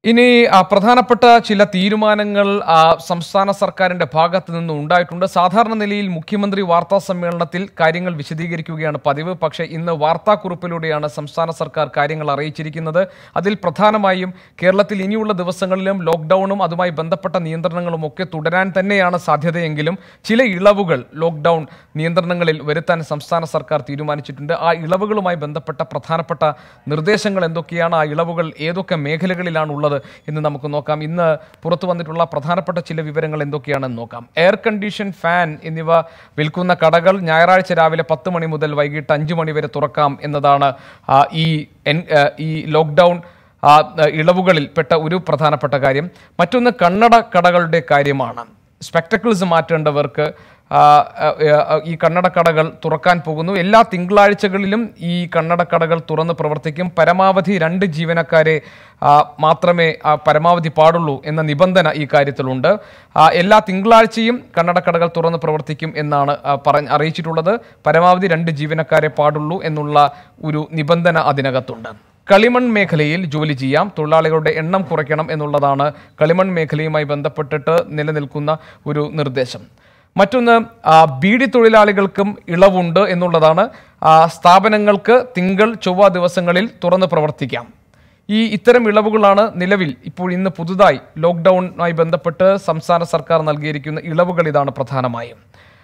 ഇനി ആ, പ്രധാനപ്പെട്ട ചില തീരുമാനങ്ങൾ ആ, സംസ്ഥാന സർക്കാരിന്റെ ഭാഗത്ത് നിന്ന് ഉണ്ടായിട്ടുണ്ട് സാധാരണ നിലയിൽ മുഖ്യമന്ത്രി വാർത്താ സമ്മേളനത്തിൽ കാര്യങ്ങൾ വിശദീകരിക്കുകയാണ് പതിവ് പക്ഷേ ഇന്ന് വാർത്താക്കുറിപ്പിലൂടെയാണ് സംസ്ഥാന സർക്കാർ കാര്യങ്ങൾ അറിയിച്ചിരിക്കുന്നത് അതിൽ പ്രധാനമായും കേരളത്തിൽ ഇനിയുള്ള ദിവസങ്ങളിലും ലോക്ക്ഡൌണും അതുമായി ബന്ധപ്പെട്ട നിയന്ത്രണങ്ങളും ഒക്കെ തുടരാൻ തന്നെയാണ് സാധ്യതയെങ്കിലും ചില ഇളവുകൾ ലോക്ക്ഡൌൺ നിയന്ത്രണങ്ങളിൽ വരുത്താൻ സംസ്ഥാന സർക്കാർ തീരുമാനിച്ചിട്ടുണ്ട് ആ ഇളവുകളുമായി ബന്ധപ്പെട്ട പ്രധാനപ്പെട്ട നിർദ്ദേശങ്ങൾ എന്തൊക്കെയാണ് ആ ഇളവുകൾ ഏതൊക്കെ മേഖലകളിലാണ് ഉള്ളത് എന്ന് നമുക്ക് നോക്കാം ഇന്ന് പുറത്തു വന്നിട്ടുള്ള പ്രധാനപ്പെട്ട ചില വിവരങ്ങൾ എന്തൊക്കെയാണെന്ന് നോക്കാം എയർ കണ്ടീഷൻ ഫാൻ എന്നിവ വിൽക്കുന്ന കടകൾ ഞായറാഴ്ച രാവിലെ പത്ത് മണി മുതൽ വൈകിട്ട് അഞ്ച് മണി വരെ തുറക്കാം എന്നതാണ് ആ, ഈ എൻ- ആ, ഈ ലോക്ക്ഡൗൺ ആ, ഇളവുകളിൽ പെട്ട ഒരു പ്രധാനപ്പെട്ട കാര്യം മറ്റൊന്ന് കണ്ണട കടകളുടെ കാര്യമാണ് സ്പെക്ടക്കിൾസ് മാറ്റേണ്ടവർക്ക് ആ, ആ, ആ, ഈ കണ്ണടക്കടകൾ തുറക്കാൻ പോകുന്നു എല്ലാ തിങ്കളാഴ്ചകളിലും ഈ കണ്ണടക്കടകൾ തുറന്ന് പ്രവർത്തിക്കും പരമാവധി രണ്ട് ജീവനക്കാരെ ആ, മാത്രമേ ആ, പരമാവധി പാടുള്ളൂ എന്ന നിബന്ധന ഈ കാര്യത്തിലുണ്ട് ആ, എല്ലാ തിങ്കളാഴ്ചയും കണ്ണടക്കടകൾ തുറന്ന് പ്രവർത്തിക്കും എന്നാണ് ആ, പറഞ്ഞ് അറിയിച്ചിട്ടുള്ളത് പരമാവധി രണ്ട് ജീവനക്കാരെ പാടുള്ളൂ എന്നുള്ള ഒരു നിബന്ധന അതിനകത്തുണ്ട് കളിമൺ മേഖലയിൽ ജോലി ചെയ്യാം തൊഴിലാളികളുടെ എണ്ണം കുറയ്ക്കണം എന്നുള്ളതാണ് കളിമൺ മേഖലയുമായി ബന്ധപ്പെട്ടിട്ട് നിലനിൽക്കുന്ന ഒരു നിർദ്ദേശം മറ്റൊന്ന് ആ, ബീഡി തൊഴിലാളികൾക്കും ഇളവുണ്ട് എന്നുള്ളതാണ് ആ, സ്ഥാപനങ്ങൾക്ക് തിങ്കൾ ചൊവ്വ ദിവസങ്ങളിൽ തുറന്ന് പ്രവർത്തിക്കാം ഈ ഇത്തരം ഇളവുകളാണ് നിലവിൽ ഇപ്പോൾ ഇന്ന് പുതുതായി ലോക്ക്ഡൌണുമായി ബന്ധപ്പെട്ട് സംസ്ഥാന സർക്കാർ നൽകിയിരിക്കുന്ന ഇളവുകൾ ഇതാണ് പ്രധാനമായും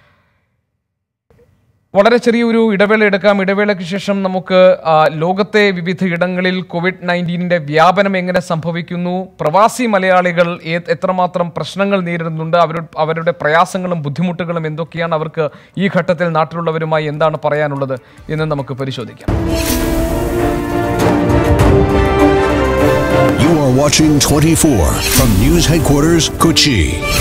വളരെ ചെറിയൊരു ഇടവേള എടുക്കാം ഇടവേളയ്ക്ക് ശേഷം നമുക്ക് ആ, ലോകത്തെ വിവിധ ഇടങ്ങളിൽ കോവിഡ് നയൻറ്റീനിന്റെ വ്യാപനം എങ്ങനെ സംഭവിക്കുന്നു പ്രവാസി മലയാളികൾ ഏ- എത്രമാത്രം പ്രശ്നങ്ങൾ നേരിടുന്നുണ്ട് അവരുടെ അവരുടെ പ്രയാസങ്ങളും ബുദ്ധിമുട്ടുകളും എന്തൊക്കെയാണ് അവർക്ക് ഈ ഘട്ടത്തിൽ നാട്ടിലുള്ളവരുമായി എന്താണ് പറയാനുള്ളത് എന്ന് നമുക്ക് പരിശോധിക്കാം You are watching 24 from News Headquarters, Kochi.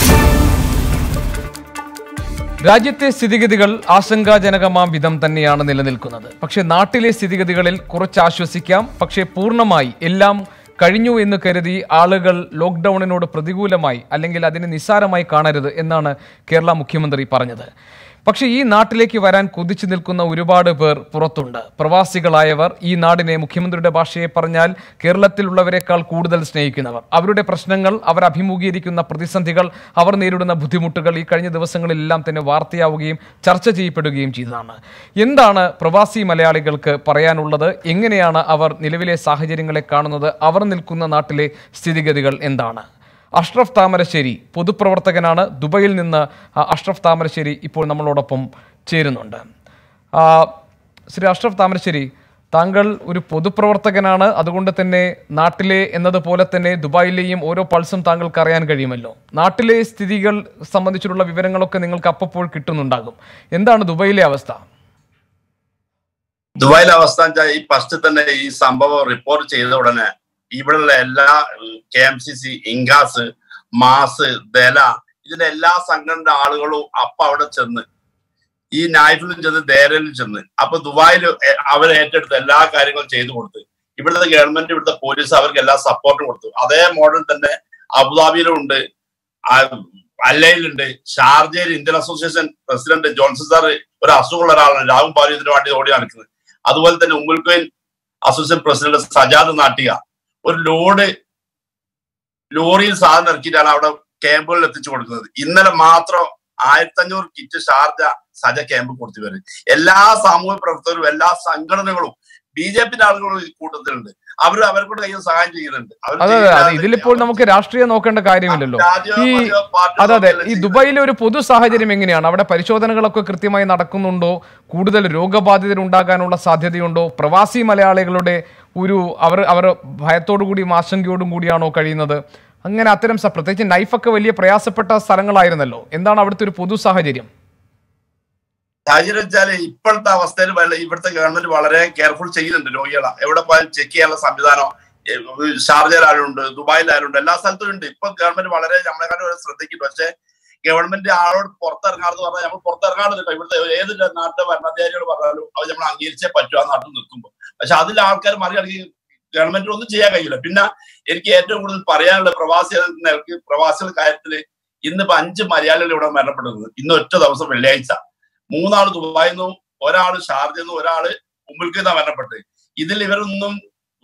രാജ്യത്തെ സ്ഥിതിഗതികൾ ആശങ്കാജനകമാം വിധം തന്നെയാണ് നിലനിൽക്കുന്നത് പക്ഷേ നാട്ടിലെ സ്ഥിതിഗതികളിൽ കുറച്ച് ആശ്വസിക്കാം പക്ഷേ പൂർണ്ണമായി എല്ലാം കഴിഞ്ഞു എന്ന് കരുതി ആളുകൾ ലോക്ക്ഡൌണിനോട് പ്രതികൂലമായി അല്ലെങ്കിൽ അതിനെ നിസ്സാരമായി കാണരുത് എന്നാണ് കേരള മുഖ്യമന്ത്രി പറഞ്ഞത് പക്ഷേ ഈ നാട്ടിലേക്ക് വരാൻ കൊതിച്ചു നിൽക്കുന്ന ഒരുപാട് പേർ പുറത്തുണ്ട് പ്രവാസികളായവർ ഈ നാടിനെ മുഖ്യമന്ത്രിയുടെ ഭാഷയെ പറഞ്ഞാൽ കേരളത്തിലുള്ളവരെക്കാൾ കൂടുതൽ സ്നേഹിക്കുന്നവർ അവരുടെ പ്രശ്നങ്ങൾ അവർ അഭിമുഖീകരിക്കുന്ന പ്രതിസന്ധികൾ അവർ നേരിടുന്ന ബുദ്ധിമുട്ടുകൾ ഈ കഴിഞ്ഞ ദിവസങ്ങളിലെല്ലാം തന്നെ വാർത്തയാവുകയും ചർച്ച ചെയ്യപ്പെടുകയും ചെയ്തതാണ് എന്താണ് പ്രവാസി മലയാളികൾക്ക് പറയാനുള്ളത് എങ്ങനെയാണ് അവർ നിലവിലെ സാഹചര്യങ്ങളെ കാണുന്നത് അവർ നിൽക്കുന്ന നാട്ടിലെ സ്ഥിതിഗതികൾ എന്താണ് അഷ്റഫ് താമരശ്ശേരി പൊതുപ്രവർത്തകനാണ് ദുബൈയിൽ നിന്ന് ആ, അഷ്റഫ് താമരശ്ശേരി ഇപ്പോൾ നമ്മളോടൊപ്പം ചേരുന്നുണ്ട് ആ, ശ്രീ അഷ്റഫ് താമരശ്ശേരി താങ്കൾ ഒരു പൊതുപ്രവർത്തകനാണ് അതുകൊണ്ട് തന്നെ നാട്ടിലെ എന്നതുപോലെ തന്നെ ദുബായിലെയും ഓരോ പൾസും താങ്കൾക്ക് അറിയാൻ കഴിയുമല്ലോ നാട്ടിലെ സ്ഥിതികൾ സംബന്ധിച്ചിട്ടുള്ള വിവരങ്ങളൊക്കെ നിങ്ങൾക്ക് അപ്പോൾ കിട്ടുന്നുണ്ടാകും എന്താണ് ദുബായിലെ അവസ്ഥ ദുബായിലെ അവസ്ഥ വെച്ചാൽ ഈ ഫസ്റ്റ് തന്നെ ഈ സംഭവം റിപ്പോർട്ട് ചെയ്ത ഉടനെ ഇവിടെയുള്ള എല്ലാ കെ എം സി സി ഇൻഗാസ് മാസ് ദല ഇതിന്റെ എല്ലാ സംഘടന ആളുകളും അപ്പൊ അവിടെ ചെന്ന് ഈ നായ്ഫിലും ചെന്ന് ദേരയിലും ചെന്ന് അപ്പൊ ദുബായിൽ അവർ ഏറ്റെടുത്ത് എല്ലാ കാര്യങ്ങളും ചെയ്തു കൊടുത്ത് ഇവിടുത്തെ ഗവൺമെന്റ് ഇവിടുത്തെ പോലീസ് അവർക്ക് എല്ലാ സപ്പോർട്ടും കൊടുത്തു അതേ മോഡൽ തന്നെ അബുദാബിയിലും ഉണ്ട് ആ അല്ലയിലുണ്ട് ഷാർജയിൽ Indian association president Johnson sir ഒരു അസുഖമുള്ള ഒരാളാണ് രാഹുൽ ബാലു ഇതിനു വേണ്ടി ഓടി നടക്കുന്നത് അതുപോലെ തന്നെ Umm Al Quwain association president Sajad Nattika ഒരു ലോഡ് ലോറിയിൽ സാധനം ഇറക്കിയിട്ടാണ് അവിടെ ക്യാമ്പുകളിൽ എത്തിച്ചു കൊടുക്കുന്നത് ഇന്നലെ മാത്രം ആയിരത്തി അഞ്ഞൂറ് കിറ്റ് ഷാർജ സജ ക്യാമ്പ് കൊടുത്തു വരുന്നത് എല്ലാ സാമൂഹ്യ പ്രവർത്തകരും എല്ലാ സംഘടനകളും ബി ജെ പിന്റെ ആളുകളും ഈ കൂട്ടത്തിലുണ്ട് അവർ അവർക്കൂടെ കയ്യിൽ സഹായം ചെയ്യുന്നുണ്ട് അവർ അതെ അതെ അതെ ചെയ്യാതെ ഇതിലിപ്പോൾ നമുക്ക് രാഷ്ട്രീയം നോക്കേണ്ട കാര്യമില്ലല്ലോ ജാതിയോ ഈ മതമോ പാർട്ടിയോ അതെ അതെ നോക്കിയല്ല ഈ ദുബായിലെ ഒരു പൊതു സാഹചര്യം എങ്ങനെയാണ് അവിടെ പരിശോധനകളൊക്കെ കൃത്യമായി നടക്കുന്നുണ്ടോ കൂടുതൽ രോഗബാധിതരുണ്ടാകാനുള്ള സാധ്യതയുണ്ടോ പ്രവാസി മലയാളികളുടെ ഒരു അവർ അവർ ഭയത്തോടു കൂടിയും ആശങ്കയോടും കൂടിയാണോ കഴിയുന്നത് അങ്ങനെ അത്തരം സ- പ്രത്യേകിച്ച് നൈഫൊക്കെ വലിയ പ്രയാസപ്പെട്ട സ്ഥലങ്ങളായിരുന്നല്ലോ എന്താണ് അവിടുത്തെ ഒരു പൊതു സാഹചര്യം സാഹചര്യം വെച്ചാല് ഇപ്പോഴത്തെ അവസ്ഥയിൽ വല്ല- ഇവിടുത്തെ ഗവൺമെന്റ് വളരെ കെയർഫുൾ ചെയ്യുന്നുണ്ട് രോഗികളെ എവിടെ പോയാലും ചെക്ക് ചെയ്യാനുള്ള സംവിധാനം ഏഹ് ഷാർജയിലായാലുണ്ട് ദുബായിലായാലുണ്ട് എല്ലാ സ്ഥലത്തും ഉണ്ട് ഇപ്പൊ ഗവൺമെന്റ് വളരെ നമ്മളെക്കാളും വളരെ ശ്രദ്ധിക്കുന്നുണ്ട് പക്ഷെ ഗവൺമെന്റ് ആളോട് പുറത്തിറങ്ങാന്ന് പറഞ്ഞാൽ നമ്മൾ പുറത്തിറങ്ങാതെ ഇവിടുത്തെ ഏത് നാട്ടിലെ ഭരണാധികാരികൾ പറഞ്ഞാലും അത് നമ്മൾ അംഗീകരിച്ചേ പറ്റൂ ആ നാട്ടിൽ നിൽക്കുമ്പോൾ പക്ഷെ അതിൽ ആൾക്കാർ മറികടക്കി ഗവൺമെന്റിന് ഒന്നും ചെയ്യാൻ കഴിയില്ല പിന്നെ എനിക്ക് ഏറ്റവും കൂടുതൽ പറയാനുള്ള പ്രവാസി എന്ന നിലയ്ക്ക് പ്രവാസികളുടെ കാര്യത്തിൽ ഇന്നിപ്പോ അഞ്ച് മലയാളികൾ ഇവിടെ മരണപ്പെടുന്നത് ഇന്ന് ഒറ്റ ദിവസം വെള്ളിയാഴ്ച മൂന്നാള് ദുബായിൽ നിന്നും ഒരാള് ഷാർജയിൽ നിന്നും ഒരാള് ഉമ്മുൽക്ക് നിന്നാണ് മരണപ്പെട്ടത് ഇതിൽ ഇവരൊന്നും ഈ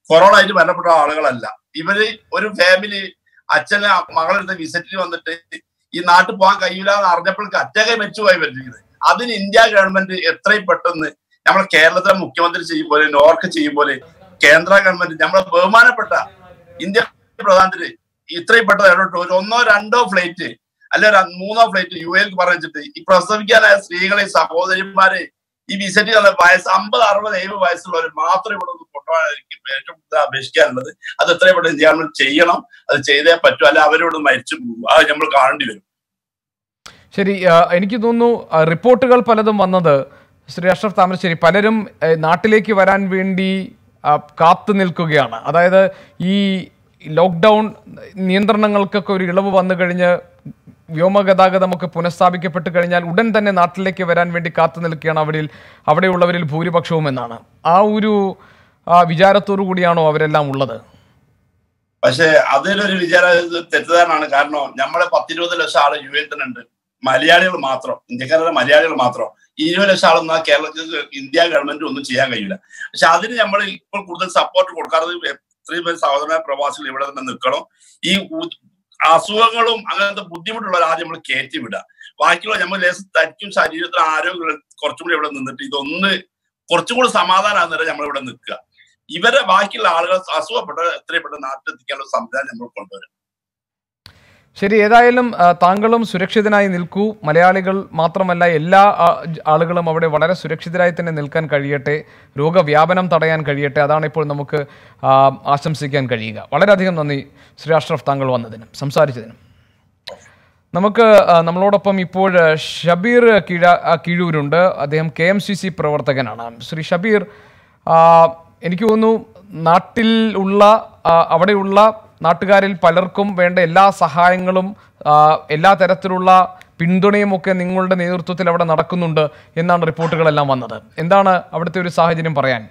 കൊറോണ ആയിട്ട് മരണപ്പെട്ട ആളുകളല്ല ഇവര് ഒരു ഫാമിലി അച്ഛനെ മകളെടുത്ത് വിസിറ്റിന് വന്നിട്ട് ഈ നാട്ടിൽ പോകാൻ കഴിയില്ല എന്ന് അറിഞ്ഞപ്പോഴേക്ക് അറ്റകെ മരിച്ചുപോയി പറ്റിയത് അതിന് ഇന്ത്യ ഗവൺമെന്റ് എത്രയും പെട്ടെന്ന് നമ്മളെ കേരളത്തിലെ മുഖ്യമന്ത്രി ചെയ്യും പോലെ നോർക്ക് ചെയ്യും പോലെ കേന്ദ്ര ഗവൺമെന്റ് നമ്മളെ ബഹുമാനപ്പെട്ട ഇന്ത്യ പ്രധാനമന്ത്രി ഇത്രയും പെട്ടെന്ന് ഇടപെട്ട് ഒരു ഒന്നോ രണ്ടോ ഫ്ലൈറ്റ് അല്ല ഒരു മൂന്നോ ഫ്ലൈറ്റ് യു എക്ക് പറഞ്ഞിട്ട് ഈ പ്രസവിക്കാനായ സ്ത്രീകളെ സഹോദരിമാരെ ഈ വിസിറ്റ് ചെയ്യുന്ന വയസ്സ് അമ്പത് അറുപത് എഴുപത് വയസ്സുള്ളവർ മാത്രം ഇവിടെ ഒന്ന് കൊണ്ടുപോകാൻ എനിക്ക് ഏറ്റവും കൂടുതൽ അപേക്ഷിക്കാനുള്ളത് അത് എത്രയും പെട്ടെന്ന് ഇന്ത്യ ഗവൺമെന്റ് ചെയ്യണം അത് ചെയ്തേ പറ്റൂ അല്ല അവരോട് മരിച്ചു പോകും അത് നമ്മൾ കാണേണ്ടി വരും ശരി ആ, എനിക്ക് തോന്നുന്നു ആ, റിപ്പോർട്ടുകൾ പലതും വന്നത് ശ്രീ അഷ്റഫ് താമരശ്ശേരി പലരും ഏ, നാട്ടിലേക്ക് വരാൻ വേണ്ടി ആ, കാത്തു നിൽക്കുകയാണ് അതായത് ഈ ലോക്ക്ഡൗൺ നിയന്ത്രണങ്ങൾക്കൊക്കെ ഒരു ഇളവ് വന്നു കഴിഞ്ഞ് വ്യോമഗതാഗതമൊക്കെ പുനഃസ്ഥാപിക്കപ്പെട്ട് കഴിഞ്ഞാൽ ഉടൻ തന്നെ നാട്ടിലേക്ക് വരാൻ വേണ്ടി കാത്തു നിൽക്കുകയാണ് അവിടെ അവിടെയുള്ളവരിൽ ഭൂരിപക്ഷവും എന്നാണ് ആ ഒരു ആ, വിചാരത്തോടു കൂടിയാണോ അവരെല്ലാം ഉള്ളത് പക്ഷെ അതിലൊരു വിചാരം ഇത് തെറ്റിദ്ധാരണയാണ് കാരണം നമ്മളെ പത്തിരുപത് ലക്ഷം ആള് യു എ തന്നെ ഉണ്ട് മലയാളികൾ മാത്രം ഇന്ത്യക്കാരുടെ മലയാളികൾ മാത്രം ഈ ഇരുപത് ലക്ഷം ആളൊന്നും ആ കേരളത്തിൽ ഇന്ത്യ ഗവൺമെന്റ് ഒന്നും ചെയ്യാൻ കഴിയില്ല പക്ഷെ അതിന് നമ്മൾ ഇപ്പോൾ കൂടുതൽ സപ്പോർട്ട് കൊടുക്കാറ് എത്രയും പേര് സഹോദരമായ പ്രവാസികൾ ഇവിടെ തന്നെ നിൽക്കണം ഈ ഉ- അസുഖങ്ങളും അങ്ങനത്തെ ബുദ്ധിമുട്ടുള്ളവർ ആദ്യം നമ്മൾ കയറ്റി വിടുക ബാക്കിയുള്ള നമ്മൾ ലേശം തനിക്കും ശരീരത്തിന് ആരോഗ്യം കുറച്ചും കൂടി ഇവിടെ നിന്നിട്ട് ഇതൊന്ന് കുറച്ചും കൂടി സമാധാനമാകുന്നവരെ നമ്മൾ ഇവിടെ നിൽക്കുക ഇവരെ ബാക്കിയുള്ള ആളുകൾ അസുഖപ്പെട്ട എത്രയും പെട്ടെന്ന് നാട്ടിലെത്തിക്കാനുള്ള സംവിധാനം നമ്മൾ കൊണ്ടുവരും ശരി ഏതായാലും ആ, താങ്കളും സുരക്ഷിതനായി നിൽക്കൂ മലയാളികൾ മാത്രമല്ല എല്ലാ ആ, ജ- ആളുകളും അവിടെ വളരെ സുരക്ഷിതരായി തന്നെ നിൽക്കാൻ കഴിയട്ടെ രോഗവ്യാപനം തടയാൻ കഴിയട്ടെ അതാണ് ഇപ്പോൾ നമുക്ക് ആ, ആശംസിക്കാൻ കഴിയുക വളരെയധികം നന്ദി ശ്രീ അഷ്റഫ് താങ്കൾ വന്നതിനും സംസാരിച്ചതിനും നമുക്ക് ആ, നമ്മളോടൊപ്പം ഇപ്പോൾ ആ, ഷബീർ കീഴ ആ, കീഴൂരുണ്ട് അദ്ദേഹം കെ എം സി സി പ്രവർത്തകനാണ് ശ്രീ ഷബീർ ആ, എനിക്ക് തോന്നുന്നു നാട്ടിൽ ഉള്ള ആ, അവിടെയുള്ള നാട്ടുകാരിൽ പലർക്കും വേണ്ട എല്ലാ സഹായങ്ങളും ആ, എല്ലാ തരത്തിലുള്ള പിന്തുണയും ഒക്കെ നിങ്ങളുടെ നേതൃത്വത്തിൽ അവിടെ നടക്കുന്നുണ്ട് എന്നാണ് റിപ്പോർട്ടുകളെല്ലാം വന്നത് എന്താണ് അവിടുത്തെ ഒരു സാഹചര്യം പറയാൻ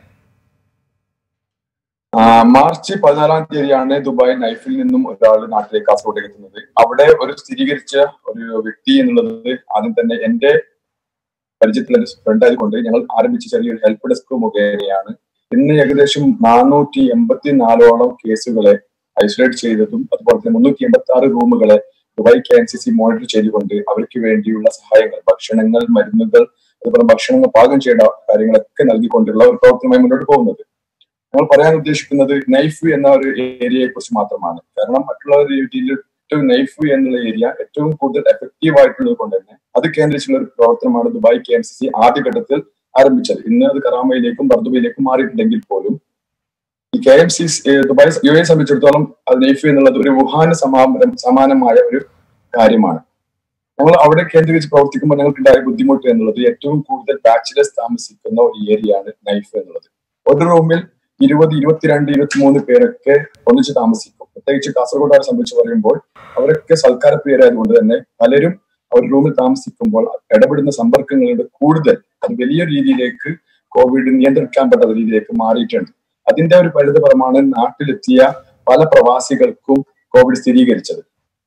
ആ, മാർച്ച് പതിനാലാം തീയതിയാണ് ദുബായ് നൈഫിൽ നിന്നും ഒരാൾ നാട്ടിലേക്ക് കാസർഗോഡേക്ക് എത്തുന്നത് അവിടെ ഒരു സ്ഥിരീകരിച്ച ഒരു വ്യക്തി എന്നുള്ളത് ആദ്യം തന്നെ എന്റെ പരിചയത്തിൽ എന്റെ ഫ്രണ്ട് ആയതുകൊണ്ട് ഞങ്ങൾ ആരംഭിച്ച ചെറിയൊരു ഹെൽപ്പ് ഡെസ്ക് മുഖേനയാണ് ഇന്ന് ഏകദേശം നാനൂറ്റി എൺപത്തി നാലോളം കേസുകളെ ഐസൊലേറ്റ് ചെയ്തതും അതുപോലെ തന്നെ മുന്നൂറ്റി എൺപത്തി ആറ് റൂമുകളെ Dubai K N C C monitor ചെയ്തുകൊണ്ട് അവർക്ക് വേണ്ടിയുള്ള സഹായങ്ങൾ ഭക്ഷണങ്ങൾ മരുന്നുകൾ അതുപോലെ ഭക്ഷണങ്ങൾ പാകം ചെയ്യേണ്ട കാര്യങ്ങളൊക്കെ നൽകിക്കൊണ്ടുള്ള ഒരു പ്രവർത്തനമായി മുന്നോട്ട് പോകുന്നത് നമ്മൾ പറയാൻ ഉദ്ദേശിക്കുന്നത് നൈഫ് എന്ന ഒരു ഏരിയയെ കുറിച്ച് മാത്രമാണ് കാരണം മറ്റുള്ള രീതിയിൽ ഏറ്റവും നൈഫ് എന്നുള്ള ഏരിയ ഏറ്റവും കൂടുതൽ എഫക്റ്റീവ് ആയിട്ടുള്ളത് കൊണ്ട് തന്നെ അത് കേന്ദ്രീകരിച്ചുള്ള ഒരു പ്രവർത്തനമാണ് Dubai K M C C ആദ്യഘട്ടത്തിൽ ആരംഭിച്ചത് ഇന്ന് അത് കറാമയിലേക്കും ബർദുബയിലേക്കും മാറിയിട്ടുണ്ടെങ്കിൽ പോലും ഈ K M C Dubai U A സംബന്ധിച്ചിടത്തോളം അത് നൈഫ് എന്നുള്ളത് ഒരു വുഹാന് സമാനം സമാനമായ ഒരു കാര്യമാണ് ഞങ്ങൾ അവിടെ കേന്ദ്രീകരിച്ച് പ്രവർത്തിക്കുമ്പോൾ ഞങ്ങൾക്കുണ്ടായ ബുദ്ധിമുട്ട് എന്നുള്ളത് ഏറ്റവും കൂടുതൽ ബാച്ചിലേഴ്സ് താമസിക്കുന്ന ഒരു ഏരിയയാണ് നൈഫ് എന്നുള്ളത് ഒരു റൂമിൽ ഇരുപത് ഇരുപത്തിരണ്ട് ഇരുപത്തിമൂന്ന് പേരൊക്കെ ഒന്നിച്ച് താമസിക്കും പ്രത്യേകിച്ച് കാസർഗോഡാരെ സംബന്ധിച്ച് പറയുമ്പോൾ അവരൊക്കെ സൽക്കാരപ്രിയരായതുകൊണ്ട് തന്നെ പലരും അവർ റൂമിൽ താമസിക്കുമ്പോൾ ഇടപെടുന്ന സമ്പർക്കങ്ങളുടെ കൂടുതൽ അത് വലിയ രീതിയിലേക്ക് കോവിഡ് നിയന്ത്രിക്കാൻ പറ്റാത്ത രീതിയിലേക്ക് മാറിയിട്ടുണ്ട് അതിന്റെ ഒരു പരിണിതഫലമാണ് നാട്ടിലെത്തിയ പല പ്രവാസികൾക്കും കോവിഡ് സ്ഥിരീകരിച്ചത്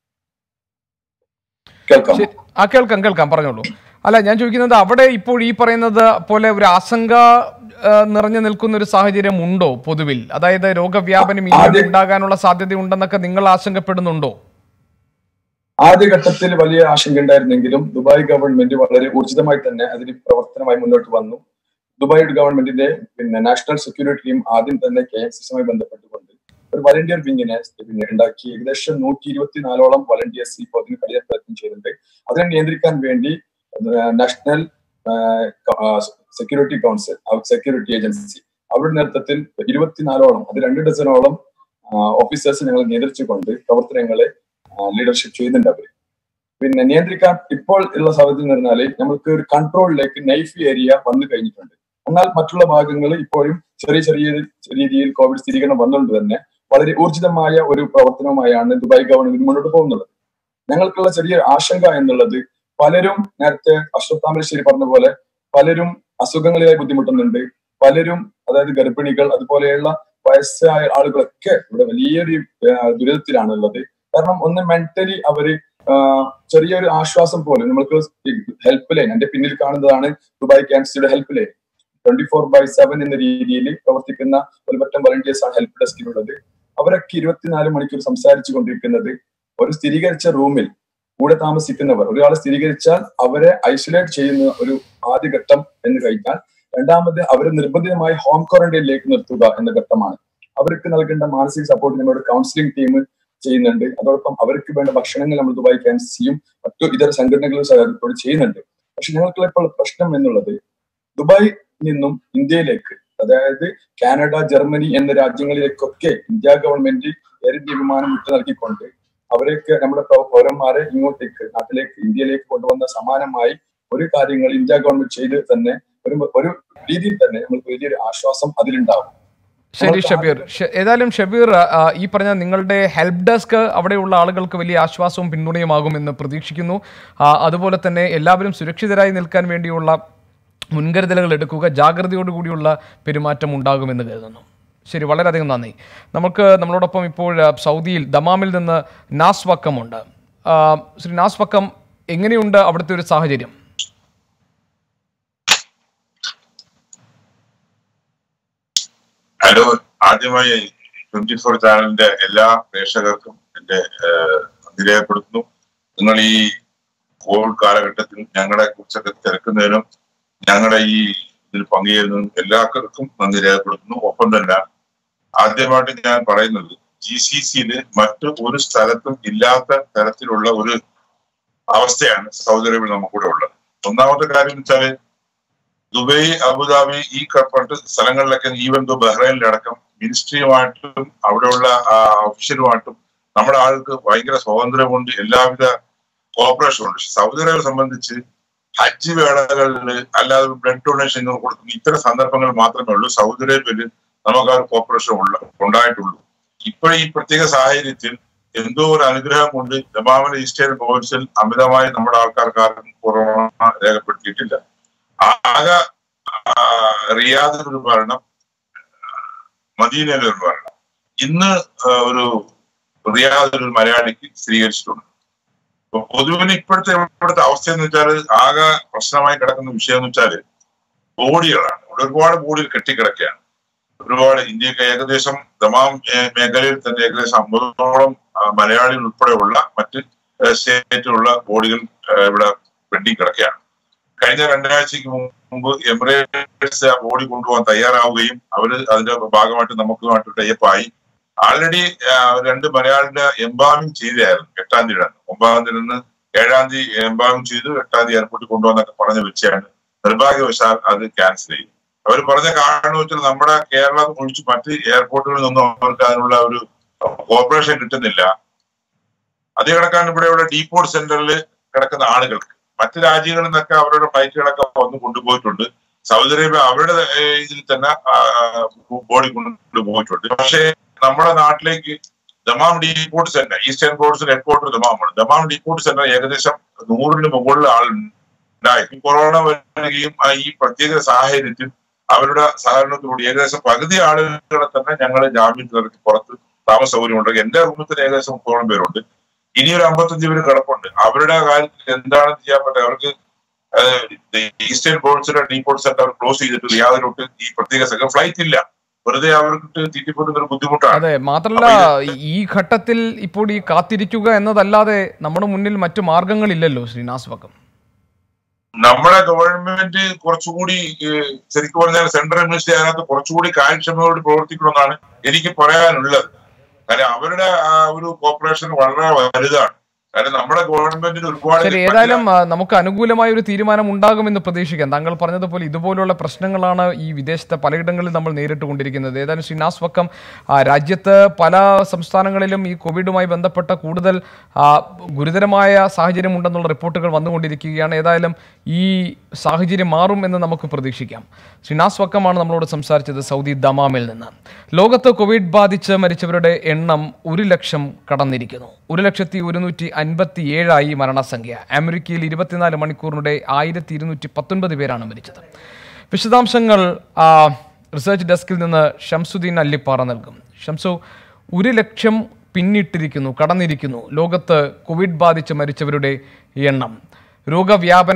കേൾക്കാം ശരി. ആ കേൾക്കാം കേൾക്കാം പറഞ്ഞോളൂ അല്ല ഞാൻ ചോദിക്കുന്നത് അവിടെ ഇപ്പോൾ ഈ പറയുന്നത് പോലെ ഒരു ആശങ്ക ആ, നിറഞ്ഞു നിൽക്കുന്ന ഒരു സാഹചര്യം ഉണ്ടോ പൊതുവിൽ അതായത് രോഗവ്യാപനം ഇനി ആദ്യം- ഉണ്ടാകാനുള്ള സാധ്യത ഉണ്ടെന്നൊക്കെ നിങ്ങൾ ആശങ്കപ്പെടുന്നുണ്ടോ ആദ്യഘട്ടത്തിൽ വലിയ ആശങ്ക ഉണ്ടായിരുന്നെങ്കിലും ദുബായ് ഗവൺമെന്റ് വളരെ ഊർജിതമായി തന്നെ അതിന് പ്രവർത്തനമായി മുന്നോട്ട് വന്നു ദുബായ് ഗവൺമെന്റിന്റെ പിന്നെ നാഷണൽ സെക്യൂരിറ്റി ടീം ആദ്യം തന്നെ കെ എം സിസുമായി ബന്ധപ്പെട്ടുകൊണ്ട് ഒരു വളണ്ടിയർ വിങ്ങിനെ പിന്നെ ഉണ്ടാക്കി ഏകദേശം നൂറ്റി ഇരുപത്തിനാലോളം വളണ്ടിയേഴ്സ് ഇപ്പോൾ അതിന് കഠിന പ്രയത്നം ചെയ്യുന്നുണ്ട് അതിനെ നിയന്ത്രിക്കാൻ വേണ്ടി national security council security agency അവരുടെ നേതൃത്വത്തിൽ ഇരുപത്തിനാലോളം അത് രണ്ട് ഡസനോളം ഓഫീസേഴ്സ് ഞങ്ങൾ നിയന്ത്രിച്ചുകൊണ്ട് പ്രവർത്തനങ്ങളെ ലീഡർഷിപ്പ് ചെയ്യുന്നുണ്ട് അവര് പിന്നെ നിയന്ത്രിക്കാൻ ഇപ്പോൾ ഉള്ള സാഹചര്യം എന്ന് പറഞ്ഞാല് നമ്മൾക്ക് ഒരു കൺട്രോളിലേക്ക് നൈഫ് ഏരിയ വന്നു കഴിഞ്ഞിട്ടുണ്ട് എന്നാൽ മറ്റുള്ള ഭാഗങ്ങൾ ഇപ്പോഴും ചെറിയ ചെറിയ രീതിയിൽ കോവിഡ് സ്ഥിരീകരണം വന്നുകൊണ്ട് തന്നെ വളരെ ഊർജിതമായ ഒരു പ്രവർത്തനവുമായാണ് ദുബായ് ഗവൺമെന്റ് മുന്നോട്ട് പോകുന്നത് ഞങ്ങൾക്കുള്ള ചെറിയ ആശങ്ക എന്നുള്ളത് പലരും നേരത്തെ അഷ്റഫ് താമരശ്ശേരി പറഞ്ഞ പോലെ പലരും അസുഖങ്ങളിലായി ബുദ്ധിമുട്ടുന്നുണ്ട് പലരും അതായത് ഗർഭിണികൾ അതുപോലെയുള്ള വയസ്സായ ആളുകളൊക്കെ ഇവിടെ വലിയൊരു ആ, ദുരിതത്തിലാണുള്ളത് കാരണം ഒന്ന് മെന്റലി അവര് ആ, ചെറിയൊരു ആശ്വാസം പോലും നമ്മൾക്ക് ഹെൽപ്പ് ലൈൻ എന്റെ പിന്നിൽ കാണുന്നതാണ് ദുബായ് ക്യാൻസിയുടെ help line twenty four by seven എന്ന രീതിയിൽ പ്രവർത്തിക്കുന്ന ഒരു പറ്റം വളണ്ടിയേഴ്സ് ആണ് ഹെൽപ്പ് ഡെസ്കിലുള്ളത് അവരൊക്കെ ഇരുപത്തിനാല് മണിക്കൂർ സംസാരിച്ചു കൊണ്ടിരിക്കുന്നത് ഒരു സ്ഥിരീകരിച്ച റൂമിൽ കൂടെ താമസിക്കുന്നവർ ഒരാൾ സ്ഥിരീകരിച്ചാൽ അവരെ ഐസൊലേറ്റ് ചെയ്യുന്ന ഒരു ആദ്യഘട്ടം എന്ന് കഴിഞ്ഞാൽ രണ്ടാമത് അവരെ നിർബന്ധിതമായി ഹോം ക്വാറന്റൈനിലേക്ക് നിർത്തുക എന്ന ഘട്ടമാണ് അവർക്ക് നൽകേണ്ട മാനസിക സപ്പോർട്ട് നമ്മുടെ കൗൺസിലിംഗ് ടീം ചെയ്യുന്നുണ്ട് അതോടൊപ്പം അവർക്ക് വേണ്ട ഭക്ഷണങ്ങൾ നമ്മൾ ദുബായ് ക്യാൻസിയും മറ്റു ഇതര സംഘടനകളും സഹകരണത്തോട് ചെയ്യുന്നുണ്ട് പക്ഷെ ഞങ്ങൾക്കുള്ള ഇപ്പോൾ പ്രശ്നം എന്നുള്ളത് ദുബായ് നിന്നും ഇന്ത്യയിലേക്ക് അതായത് കാനഡ ജർമ്മനി എന്ന രാജ്യങ്ങളിലേക്കൊക്കെ ഇന്ത്യ ഗവൺമെന്റ് എയർ ഇന്ത്യ വിമാനം വിട്ടു നൽകിക്കൊണ്ട് അവരൊക്കെ നമ്മുടെ പൗ- പൗരന്മാരെ ഇങ്ങോട്ടേക്ക് നാട്ടിലേക്ക് ഇന്ത്യയിലേക്ക് കൊണ്ടുവന്ന സമാനമായി ഒരു കാര്യങ്ങൾ ഇന്ത്യ ഗവൺമെന്റ് ചെയ്ത് തന്നെ ഒരു ഒരു രീതിയിൽ തന്നെ നമുക്ക് വലിയൊരു ആശ്വാസം അതിലുണ്ടാവും ശരി ഷബീർ ഷ- ഏതായാലും ഷബീർ ആ, ഈ പറഞ്ഞ നിങ്ങളുടെ ഹെൽപ്പ് ഡെസ്ക് അവിടെയുള്ള ആളുകൾക്ക് വലിയ ആശ്വാസവും പിന്തുണയുമാകുമെന്ന് പ്രതീക്ഷിക്കുന്നു ആ, അതുപോലെ തന്നെ എല്ലാവരും സുരക്ഷിതരായി നിൽക്കാൻ വേണ്ടിയുള്ള മുൻകരുതലുകൾ എടുക്കുക ജാഗ്രതയോടുകൂടിയുള്ള പെരുമാറ്റം ഉണ്ടാകുമെന്ന് കരുതുന്നു ശരി വളരെയധികം നന്ദി നമുക്ക് നമ്മളോടൊപ്പം ഇപ്പോൾ ആ, സൗദിയിൽ ദമാമിൽ നിന്ന് നാസ് വക്കമുണ്ട് ആ, ശ്രീ നാസ് വക്കം എങ്ങനെയുണ്ട് അവിടുത്തെ ഒരു സാഹചര്യം ഹലോ ആദ്യമായി ട്വന്റി ഫോർ ചാനലിന്റെ എല്ലാ പ്രേക്ഷകർക്കും എന്റെ ഏഹ്, നന്ദി രേഖപ്പെടുത്തുന്നു നിങ്ങൾ ഈ കോവിഡ് കാലഘട്ടത്തിൽ ഞങ്ങളെ കുറിച്ചൊക്കെ തിരക്കുന്നതിനും ഞങ്ങളുടെ ഈ ഇതിൽ പങ്കുചേരുന്നതിനും എല്ലാവർക്കും നന്ദി രേഖപ്പെടുത്തുന്നു ഒപ്പം തന്നെ ആദ്യമായിട്ട് ഞാൻ പറയുന്നത് ജി സി സിയിൽ മറ്റു ഒരു സ്ഥലത്തും ഇല്ലാത്ത തരത്തിലുള്ള ഒരു അവസ്ഥയാണ് സൗദി അറേബ്യയിൽ നമുക്കിവിടെ ഉള്ളത് ഒന്നാമത്തെ കാര്യം എന്ന് വെച്ചാല് ദുബൈ അബുദാബി ഈ കപ്പട്ട് സ്ഥലങ്ങളിലൊക്കെ ഈവൻ ദോ ബഹ്റൈനിലടക്കം മിനിസ്ട്രിയുമായിട്ടും അവിടെയുള്ള ഒഫീഷ്യലുമായിട്ടും നമ്മുടെ ആൾക്ക് ഭയങ്കര സ്വാതന്ത്ര്യമുണ്ട് എല്ലാവിധ കോപ്പറേഷൻ ഉണ്ട് സൗദി അറേബ്യയെ സംബന്ധിച്ച് ഹജ്ജ് വേളകളിൽ അല്ലാതെ ബ്ലഡ് ഡൊണേഷൻ കൊടുക്കുന്ന ഇത്തരം സന്ദർഭങ്ങൾ മാത്രമേ ഉള്ളൂ സൗദി അറേബ്യയിൽ നമുക്ക് ആ ഒരു കോപ്പറേഷൻ ഉള്ള ഉണ്ടായിട്ടുള്ളൂ ഇപ്പോൾ ഈ പ്രത്യേക സാഹചര്യത്തിൽ എന്തോ ഒരു അനുഗ്രഹം കൊണ്ട് ജമാമല ഈസ്റ്റേൺ പ്രൊവിൻസിൽ അമിതമായി നമ്മുടെ ആൾക്കാർക്ക് ആർക്കും കൊറോണ രേഖപ്പെടുത്തിയിട്ടില്ല ആകെ ആ, റിയാദിൽ ഒരു മരണം മദീനയിൽ ഒരു മരണം ഇന്ന് ആ, ഒരു റിയാദിൽ ഒരു മലയാളിക്ക് സ്ഥിരീകരിച്ചിട്ടുണ്ട് അപ്പൊ പൊതുവിന് ഇപ്പോഴത്തെ ഇവിടുത്തെ അവസ്ഥ എന്ന് വെച്ചാൽ ആകെ പ്രശ്നമായി കിടക്കുന്ന വിഷയം എന്ന് വെച്ചാൽ ബോഡികളാണ് ഇവിടെ ഒരുപാട് ബോഡികൾ കെട്ടിക്കിടക്കുകയാണ് ഒരുപാട് ഇന്ത്യക്ക് ഏകദേശം ദമാം ഏ, മേഖലയിൽ തന്നെ ഏകദേശം അമ്പതോളം ആ, മലയാളികൾ ഉൾപ്പെടെയുള്ള മറ്റ് ഏ, സ്റ്റേറ്റിലുള്ള ബോഡികൾ ഏ, ഇവിടെ പെൻഡിങ് കിടക്കുകയാണ് കഴിഞ്ഞ രണ്ടാഴ്ചക്ക് മുമ്പ് എമിറേറ്റ്സ് ആ ബോഡി കൊണ്ടുപോകാൻ തയ്യാറാവുകയും അവര് അതിന്റെ ഭാഗമായിട്ട് നമുക്കുമായിട്ട് ടൈപ്പായി ആൾറെഡി രണ്ട് മലയാളിന്റെ എംബാമിങ് ചെയ്തായിരുന്നു എട്ടാം തീയതി ഒമ്പതാം തീയതി നിന്ന് ഏഴാം തീയതി എംബാമിങ് ചെയ്തു എട്ടാം തീയതി എയർപോർട്ടിൽ കൊണ്ടുവന്നൊക്കെ പറഞ്ഞു വെച്ചാണ് നിർഭാഗ്യവശാൽ അത് ക്യാൻസൽ ചെയ്തു അവർ പറഞ്ഞ കാരണം വെച്ചാൽ നമ്മുടെ കേരളം ഒഴിച്ച് മറ്റ് എയർപോർട്ടുകളിൽ നിന്നും അവർക്ക് അതിനുള്ള ഒരു കോർപ്പറേഷൻ കിട്ടുന്നില്ല അതേ കണക്കാണ് ഇവിടെ ഇവിടെ ഡീപോർട്ട് സെന്ററിൽ കിടക്കുന്ന ആളുകൾക്ക് മറ്റ് രാജ്യങ്ങളിൽ നിന്നൊക്കെ അവരുടെ ഫ്ലൈറ്റുകളൊക്കെ വന്ന് കൊണ്ടുപോയിട്ടുണ്ട് സൗദി അറേബ്യ അവരുടെ ഏഹ്, ഇതിൽ തന്നെ ബോഡി കൊണ്ടുപോയിട്ടുണ്ട് പക്ഷേ നമ്മുടെ നാട്ടിലേക്ക് ദമാം ഡീപോർട്ട് സെന്റർ ഈസ്റ്റേൺ പ്രോവിൻസിൽ ഹെഡ്ക്വാർട്ടർ ദമാമാണ് ദമാം ഡീപോർട്ട് സെന്റർ ഏകദേശം നൂറിന് മുകളിൽ ആളുണ്ടായി ഈ കൊറോണ വരികയും ആ ഈ പ്രത്യേക സാഹചര്യത്തിൽ അവരുടെ സഹകരണത്തോടുകൂടി ഏകദേശം പകുതി ആളുകളെ തന്നെ ഞങ്ങൾ ജാമ്യത്തിൽ ഇറക്കി പുറത്ത് താമസ സൗകര്യമുണ്ട് എന്റെ റൂമിൽ തന്നെ ഏകദേശം മുപ്പതോളം പേരുണ്ട് ഇനി ഒരു അമ്പത്തഞ്ച് പേര് കിടപ്പുണ്ട് അവരുടെ കാര്യത്തിൽ എന്താണ് ചെയ്യാൻ പറ്റുക അവർക്ക് ഈസ്റ്റേൺ പോർട്സിലെ ഡീപോർട്ട് സെന്റർ ക്ലോസ് ചെയ്തിട്ട് റിയാദിലോട്ട് ഈ പ്രത്യേക സ്ഥലം ഫ്ലൈറ്റ് ഇല്ല വെറുതെ അവർക്ക് തീറ്റിപ്പോട്ടുന്ന ഒരു ബുദ്ധിമുട്ടാണ് അതെ മാത്രമല്ല ഈ ഘട്ടത്തിൽ ഇപ്പോൾ ഈ കാത്തിരിക്കുക എന്നതല്ലാതെ നമ്മുടെ മുന്നിൽ മറ്റു മാർഗങ്ങളില്ലല്ലോ ശ്രീനാസ് വക്കം നമ്മുടെ ഗവൺമെന്റ് കുറച്ചുകൂടി ഏഹ്, ശരിക്കും പറഞ്ഞാൽ സെൻട്രൽ മിനിസ്റ്റർ അതിനകത്ത് കുറച്ചുകൂടി കാര്യക്ഷമതയോട് പ്രവർത്തിക്കണമെന്നാണ് എനിക്ക് പറയാനുള്ളത് കാരണം അവരുടെ ആ ഒരു കോർപ്പറേഷൻ വളരെ വലുതാണ് കാരണം നമ്മുടെ ഗവൺമെന്റിന് ഒരുപാട് ശരി ഏതായാലും ആ, നമുക്ക് അനുകൂലമായ ഒരു തീരുമാനം ഉണ്ടാകുമെന്ന് പ്രതീക്ഷിക്കാം താങ്കൾ പറഞ്ഞതുപോലെ ഇതുപോലുള്ള പ്രശ്നങ്ങളാണ് ഈ വിദേശത്തെ പലയിടങ്ങളിൽ നമ്മൾ നേരിട്ട് കൊണ്ടിരിക്കുന്നത് ഏതായാലും ശ്രീനാസ് വക്കം ആ, രാജ്യത്ത് പല സംസ്ഥാനങ്ങളിലും ഈ കോവിഡുമായി ബന്ധപ്പെട്ട കൂടുതൽ ആ, ഗുരുതരമായ സാഹചര്യം ഉണ്ടെന്നുള്ള റിപ്പോർട്ടുകൾ വന്നുകൊണ്ടിരിക്കുകയാണ് ഏതായാലും ഈ സാഹചര്യം മാറും എന്ന് നമുക്ക് പ്രതീക്ഷിക്കാം ശ്രീനാസ് വക്കമാണ് നമ്മളോട് സംസാരിച്ചത് സൗദി ദമാമിൽ നിന്ന് ലോകത്ത് കോവിഡ് ബാധിച്ച് മരിച്ചവരുടെ എണ്ണം ഒരു ലക്ഷം കടന്നിരിക്കുന്നു ഒരു ലക്ഷത്തി ഒരുന്നൂറ്റി അൻപത്തി ഏഴായി മരണസംഖ്യ അമേരിക്കയിൽ ഇരുപത്തിനാല് മണിക്കൂറിനിടെ ആയിരത്തി ഇരുന്നൂറ്റി പത്തൊൻപത് പേരാണ് മരിച്ചത് വിശദാംശങ്ങൾ ആ, റിസർച്ച് ഡെസ്കിൽ നിന്ന് ഷംസുദ്ദീൻ അല്ലിപ്പാറ നൽകും ഷംസു ഒരു ലക്ഷം പിന്നിട്ടിരിക്കുന്നു കടന്നിരിക്കുന്നു ലോകത്ത് കോവിഡ് ബാധിച്ച് മരിച്ചവരുടെ എണ്ണം രോഗവ്യാപനം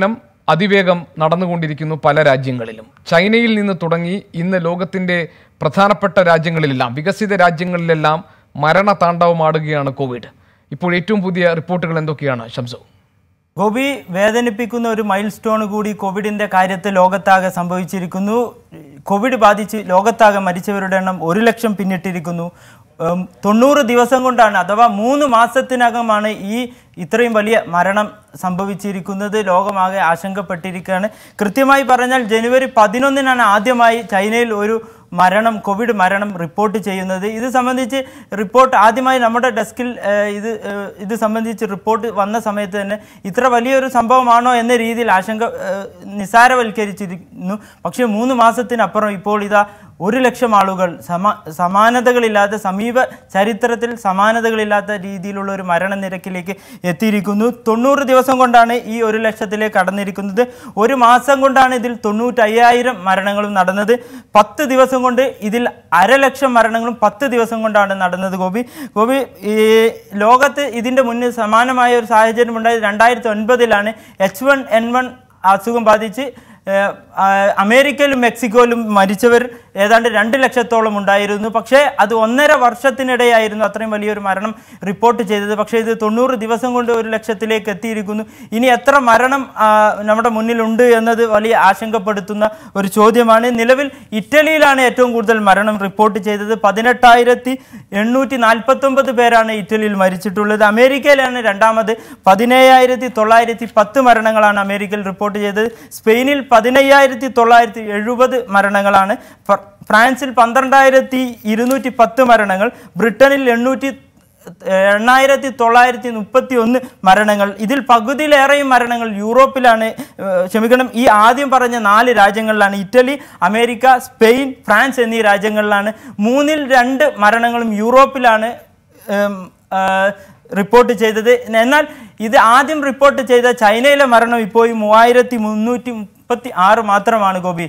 അതിവേഗം നടന്നുകൊണ്ടിരിക്കുന്നു പല രാജ്യങ്ങളിലും ചൈനയിൽ നിന്ന് തുടങ്ങി ഇന്ന് ലോകത്തിൻ്റെ പ്രധാനപ്പെട്ട രാജ്യങ്ങളിലെല്ലാം വികസിത രാജ്യങ്ങളിലെല്ലാം മരണതാണ്ഡവമാടുകയാണ് കോവിഡ് ഇപ്പോൾ ഏറ്റവും പുതിയ റിപ്പോർട്ടുകൾ എന്തൊക്കെയാണ് ഷംസു ഗോപി വേദനിപ്പിക്കുന്ന ഒരു മൈൽ സ്റ്റോൺ കൂടി കോവിഡിന്റെ കാര്യത്തിൽ ലോകത്താകെ സംഭവിച്ചിരിക്കുന്നു കോവിഡ് ബാധിച്ച് ലോകത്താകെ മരിച്ചവരുടെ എണ്ണം ഒരു ലക്ഷം പിന്നിട്ടിരിക്കുന്നു ഉം, തൊണ്ണൂറ് ദിവസം കൊണ്ടാണ് അഥവാ മൂന്ന് മാസത്തിനകമാണ് ഈ ഇത്രയും വലിയ മരണം സംഭവിച്ചിരിക്കുന്നത് ലോകമാകെ ആശങ്കപ്പെട്ടിരിക്കുകയാണ് കൃത്യമായി പറഞ്ഞാൽ ജനുവരി പതിനൊന്നിനാണ് ആദ്യമായി ചൈനയിൽ ഒരു മരണം കോവിഡ് മരണം റിപ്പോർട്ട് ചെയ്യുന്നത് ഇത് സംബന്ധിച്ച് റിപ്പോർട്ട് ആദ്യമായി നമ്മുടെ ഡെസ്കിൽ ഏഹ്, ഇത് ഏഹ്, ഇത് സംബന്ധിച്ച് റിപ്പോർട്ട് വന്ന സമയത്ത് തന്നെ ഇത്ര വലിയൊരു സംഭവമാണോ എന്ന രീതിയിൽ ആശങ്ക ഏഹ്, നിസാരവൽക്കരിച്ചിരുന്നു പക്ഷേ മൂന്ന് മാസത്തിനപ്പുറം ഇപ്പോൾ ഇതാ ഒരു ലക്ഷം ആളുകൾ സമ സമാനതകളില്ലാത്ത സമീപ ചരിത്രത്തിൽ സമാനതകളില്ലാത്ത രീതിയിലുള്ള ഒരു മരണനിരക്കിലേക്ക് എത്തിയിരിക്കുന്നു തൊണ്ണൂറ് ദിവസം കൊണ്ടാണ് ഈ ഒരു ലക്ഷത്തിലേക്ക് കടന്നിരിക്കുന്നത് ഒരു മാസം കൊണ്ടാണ് ഇതിൽ തൊണ്ണൂറ്റയ്യായിരം മരണങ്ങളും നടന്നത് പത്ത് ദിവസം കൊണ്ട് ഇതിൽ അരലക്ഷം മരണങ്ങളും പത്ത് ദിവസം കൊണ്ടാണ് നടന്നത് ഗോപി ഗോപി ഈ ലോകത്ത് ഇതിൻ്റെ മുന്നിൽ സമാനമായ ഒരു സാഹചര്യം ഉണ്ടായത് രണ്ടായിരത്തി ഒൻപതിലാണ് എച്ച് വൺ എൻ വൺ അസുഖം ബാധിച്ച് ഏഹ്, ആ, അമേരിക്കയിലും മെക്സിക്കോയിലും മരിച്ചവർ ഏതാണ്ട് രണ്ട് ലക്ഷത്തോളം ഉണ്ടായിരുന്നു പക്ഷേ അത് ഒന്നര വർഷത്തിനിടെയായിരുന്നു അത്രയും വലിയൊരു മരണം റിപ്പോർട്ട് ചെയ്തത് പക്ഷേ ഇത് തൊണ്ണൂറ് ദിവസം കൊണ്ട് ഒരു ലക്ഷത്തിലേക്ക് എത്തിയിരിക്കുന്നു ഇനി എത്ര മരണം ആ, നമ്മുടെ മുന്നിലുണ്ട് എന്നത് വലിയ ആശങ്കപ്പെടുത്തുന്ന ഒരു ചോദ്യമാണ് നിലവിൽ ഇറ്റലിയിലാണ് ഏറ്റവും കൂടുതൽ മരണം റിപ്പോർട്ട് ചെയ്തത് പതിനെട്ടായിരത്തി എണ്ണൂറ്റി നാൽപ്പത്തൊമ്പത് പേരാണ് ഇറ്റലിയിൽ മരിച്ചിട്ടുള്ളത് അമേരിക്കയിലാണ് രണ്ടാമത് പതിനേഴായിരത്തി തൊള്ളായിരത്തി പത്ത് മരണങ്ങളാണ് അമേരിക്കയിൽ റിപ്പോർട്ട് ചെയ്തത് സ്പെയിനിൽ പതിനയ്യായിരത്തി തൊള്ളായിരത്തി എഴുപത് മരണങ്ങളാണ് ഫ്ര- ഫ്രാൻസിൽ പന്ത്രണ്ടായിരത്തി ഇരുന്നൂറ്റി പത്ത് മരണങ്ങൾ ബ്രിട്ടനിൽ എണ്ണൂറ്റി എണ്ണായിരത്തി തൊള്ളായിരത്തി മുപ്പത്തി ഒന്ന് മരണങ്ങൾ ഇതിൽ പകുതിയിലേറെയും മരണങ്ങൾ യൂറോപ്പിലാണ് ഏഹ്, ക്ഷമിക്കണം ഈ ആദ്യം പറഞ്ഞ നാല് രാജ്യങ്ങളിലാണ് ഇറ്റലി അമേരിക്ക സ്പെയിൻ ഫ്രാൻസ് എന്നീ രാജ്യങ്ങളിലാണ് മൂന്നിൽ രണ്ട് മരണങ്ങളും യൂറോപ്പിലാണ് ഏം, ആ, റിപ്പോർട്ട് ചെയ്തത് എന്നാൽ ഇത് ആദ്യം റിപ്പോർട്ട് ചെയ്ത ചൈനയിലെ മരണം ഇപ്പോൾ മൂവായിരത്തി മുന്നൂറ്റി മുപ്പത്തി ആറ് മാത്രമാണ് ഗോപി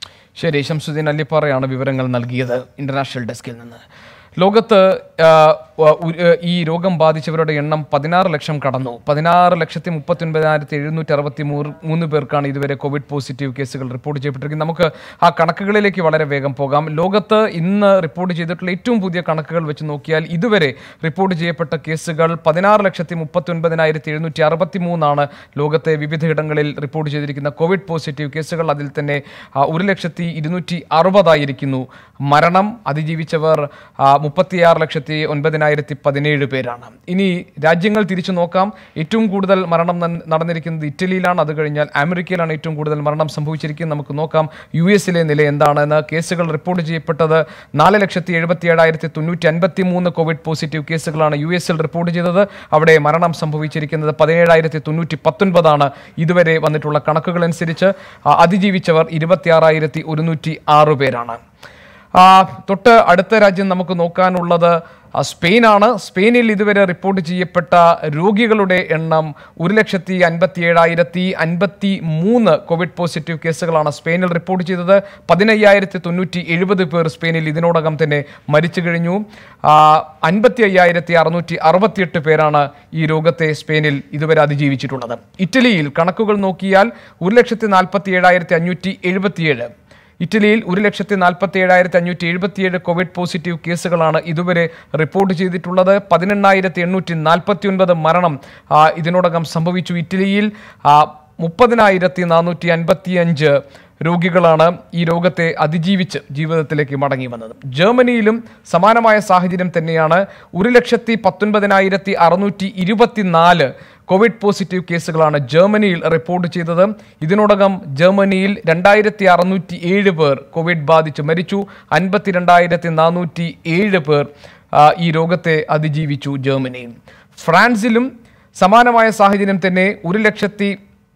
ശരി ശംസുദ്ദീൻ അല്ലിപ്പാറയാണ് വിവരങ്ങൾ നൽകിയത് ഇന്റർനാഷണൽ ഡെസ്കിൽ നിന്ന് ലോകത്ത് ആ, വ- ഉ- ഏ, ഈ രോഗം ബാധിച്ചവരുടെ എണ്ണം പതിനാറ് ലക്ഷം കടന്നു പതിനാറ് ലക്ഷത്തി മുപ്പത്തി ഒൻപതിനായിരത്തി എഴുന്നൂറ്റി അറുപത്തി മൂന്ന് മൂന്ന് പേർക്കാണ് ഇതുവരെ കോവിഡ് പോസിറ്റീവ് കേസുകൾ റിപ്പോർട്ട് ചെയ്യപ്പെട്ടിരിക്കുന്നത് നമുക്ക് ആ കണക്കുകളിലേക്ക് വളരെ വേഗം പോകാം ലോകത്ത് ഇന്ന് റിപ്പോർട്ട് ചെയ്തിട്ടുള്ള ഏറ്റവും പുതിയ കണക്കുകൾ വെച്ച് നോക്കിയാൽ ഇതുവരെ റിപ്പോർട്ട് ചെയ്യപ്പെട്ട കേസുകൾ പതിനാറ് ലക്ഷത്തി മുപ്പത്തി ഒൻപതിനായിരത്തി എഴുന്നൂറ്റി അറുപത്തി മൂന്നാണ് ലോകത്തെ വിവിധയിടങ്ങളിൽ റിപ്പോർട്ട് ചെയ്തിരിക്കുന്ന കോവിഡ് പോസിറ്റീവ് കേസുകൾ അതിൽ തന്നെ ആ, ഒരു ലക്ഷത്തി ഇരുന്നൂറ്റി അറുപതായിരിക്കുന്നു മരണം അതിജീവിച്ചവർ മുപ്പത്തിയാറ് ലക്ഷത്തി ഒൻപതിനായിരത്തി പതിനേഴ് പേരാണ് ഇനി രാജ്യങ്ങൾ തിരിച്ചു നോക്കാം ഏറ്റവും കൂടുതൽ മരണം നൻ- നടന്നിരിക്കുന്നത് ഇറ്റലിയിലാണ് അത് കഴിഞ്ഞാൽ അമേരിക്കയിലാണ് ഏറ്റവും കൂടുതൽ മരണം സംഭവിച്ചിരിക്കുന്നത് നമുക്ക് നോക്കാം യു എസിലെ നില എന്താണെന്ന് കേസുകൾ റിപ്പോർട്ട് ചെയ്യപ്പെട്ടത് നാല് ലക്ഷത്തി എഴുപത്തി ഏഴായിരത്തി തൊണ്ണൂറ്റി അൻപത്തി മൂന്ന് കോവിഡ് പോസിറ്റീവ് കേസുകളാണ് യു എസിൽ റിപ്പോർട്ട് ചെയ്തത് അവിടെ മരണം സംഭവിച്ചിരിക്കുന്നത് പതിനേഴായിരത്തി തൊണ്ണൂറ്റി പത്തൊൻപതാണ് ഇതുവരെ വന്നിട്ടുള്ള കണക്കുകൾ അനുസരിച്ച് ആ, അതിജീവിച്ചവർ ഇരുപത്തിയാറായിരത്തി ഒരുന്നൂറ്റി ആറ് പേരാണ് ആ, തൊട്ട് അടുത്ത രാജ്യം നമുക്ക് നോക്കാനുള്ളത് ആ, സ്പെയിനാണ് സ്പെയിനിൽ ഇതുവരെ റിപ്പോർട്ട് ചെയ്യപ്പെട്ട രോഗികളുടെ എണ്ണം ഒരു ലക്ഷത്തി അൻപത്തി ഏഴായിരത്തി അൻപത്തി മൂന്ന് കോവിഡ് പോസിറ്റീവ് കേസുകളാണ് സ്പെയിനിൽ റിപ്പോർട്ട് ചെയ്തത് പതിനയ്യായിരത്തി തൊണ്ണൂറ്റി എഴുപത് പേർ സ്പെയിനിൽ ഇതിനോടകം തന്നെ മരിച്ചു കഴിഞ്ഞു ആ, അൻപത്തി അയ്യായിരത്തി അറുന്നൂറ്റി അറുപത്തിയെട്ട് പേരാണ് ഈ രോഗത്തെ സ്പെയിനിൽ ഇതുവരെ അതിജീവിച്ചിട്ടുള്ളത് ഇറ്റലിയിൽ കണക്കുകൾ നോക്കിയാൽ ഒരു ലക്ഷത്തി നാൽപ്പത്തി ഏഴായിരത്തി അഞ്ഞൂറ്റി എഴുപത്തിയേഴ് ഇറ്റലിയിൽ ഒരു ലക്ഷത്തി നാൽപ്പത്തി ഏഴായിരത്തി അഞ്ഞൂറ്റി എഴുപത്തിയേഴ് കോവിഡ് പോസിറ്റീവ് കേസുകളാണ് ഇതുവരെ റിപ്പോർട്ട് ചെയ്തിട്ടുള്ളത് പതിനെണ്ണായിരത്തി എണ്ണൂറ്റി നാൽപ്പത്തി ഒൻപത് മരണം ആ, ഇതിനോടകം സംഭവിച്ചു ഇറ്റലിയിൽ ആ, മുപ്പതിനായിരത്തി നാനൂറ്റി അൻപത്തി അഞ്ച് രോഗികളാണ് ഈ രോഗത്തെ അതിജീവിച്ച് ജീവിതത്തിലേക്ക് മടങ്ങി വന്നത് ജർമ്മനിയിലും സമാനമായ സാഹചര്യം തന്നെയാണ് ഒരു ലക്ഷത്തി പത്തൊൻപതിനായിരത്തി അറുന്നൂറ്റി ഇരുപത്തിനാല് കോവിഡ് പോസിറ്റീവ് കേസുകളാണ് ജർമ്മനിയിൽ റിപ്പോർട്ട് ചെയ്തത് ഇതിനോടകം ജർമ്മനിയിൽ രണ്ടായിരത്തി അറുന്നൂറ്റി ഏഴ് പേർ കോവിഡ് ബാധിച്ച് മരിച്ചു അൻപത്തി രണ്ടായിരത്തി നാനൂറ്റി ഏഴ് പേർ ആ, ഈ രോഗത്തെ അതിജീവിച്ചു ജർമ്മനിയിൽ ഫ്രാൻസിലും സമാനമായ സാഹചര്യം തന്നെ ഒരു ലക്ഷത്തി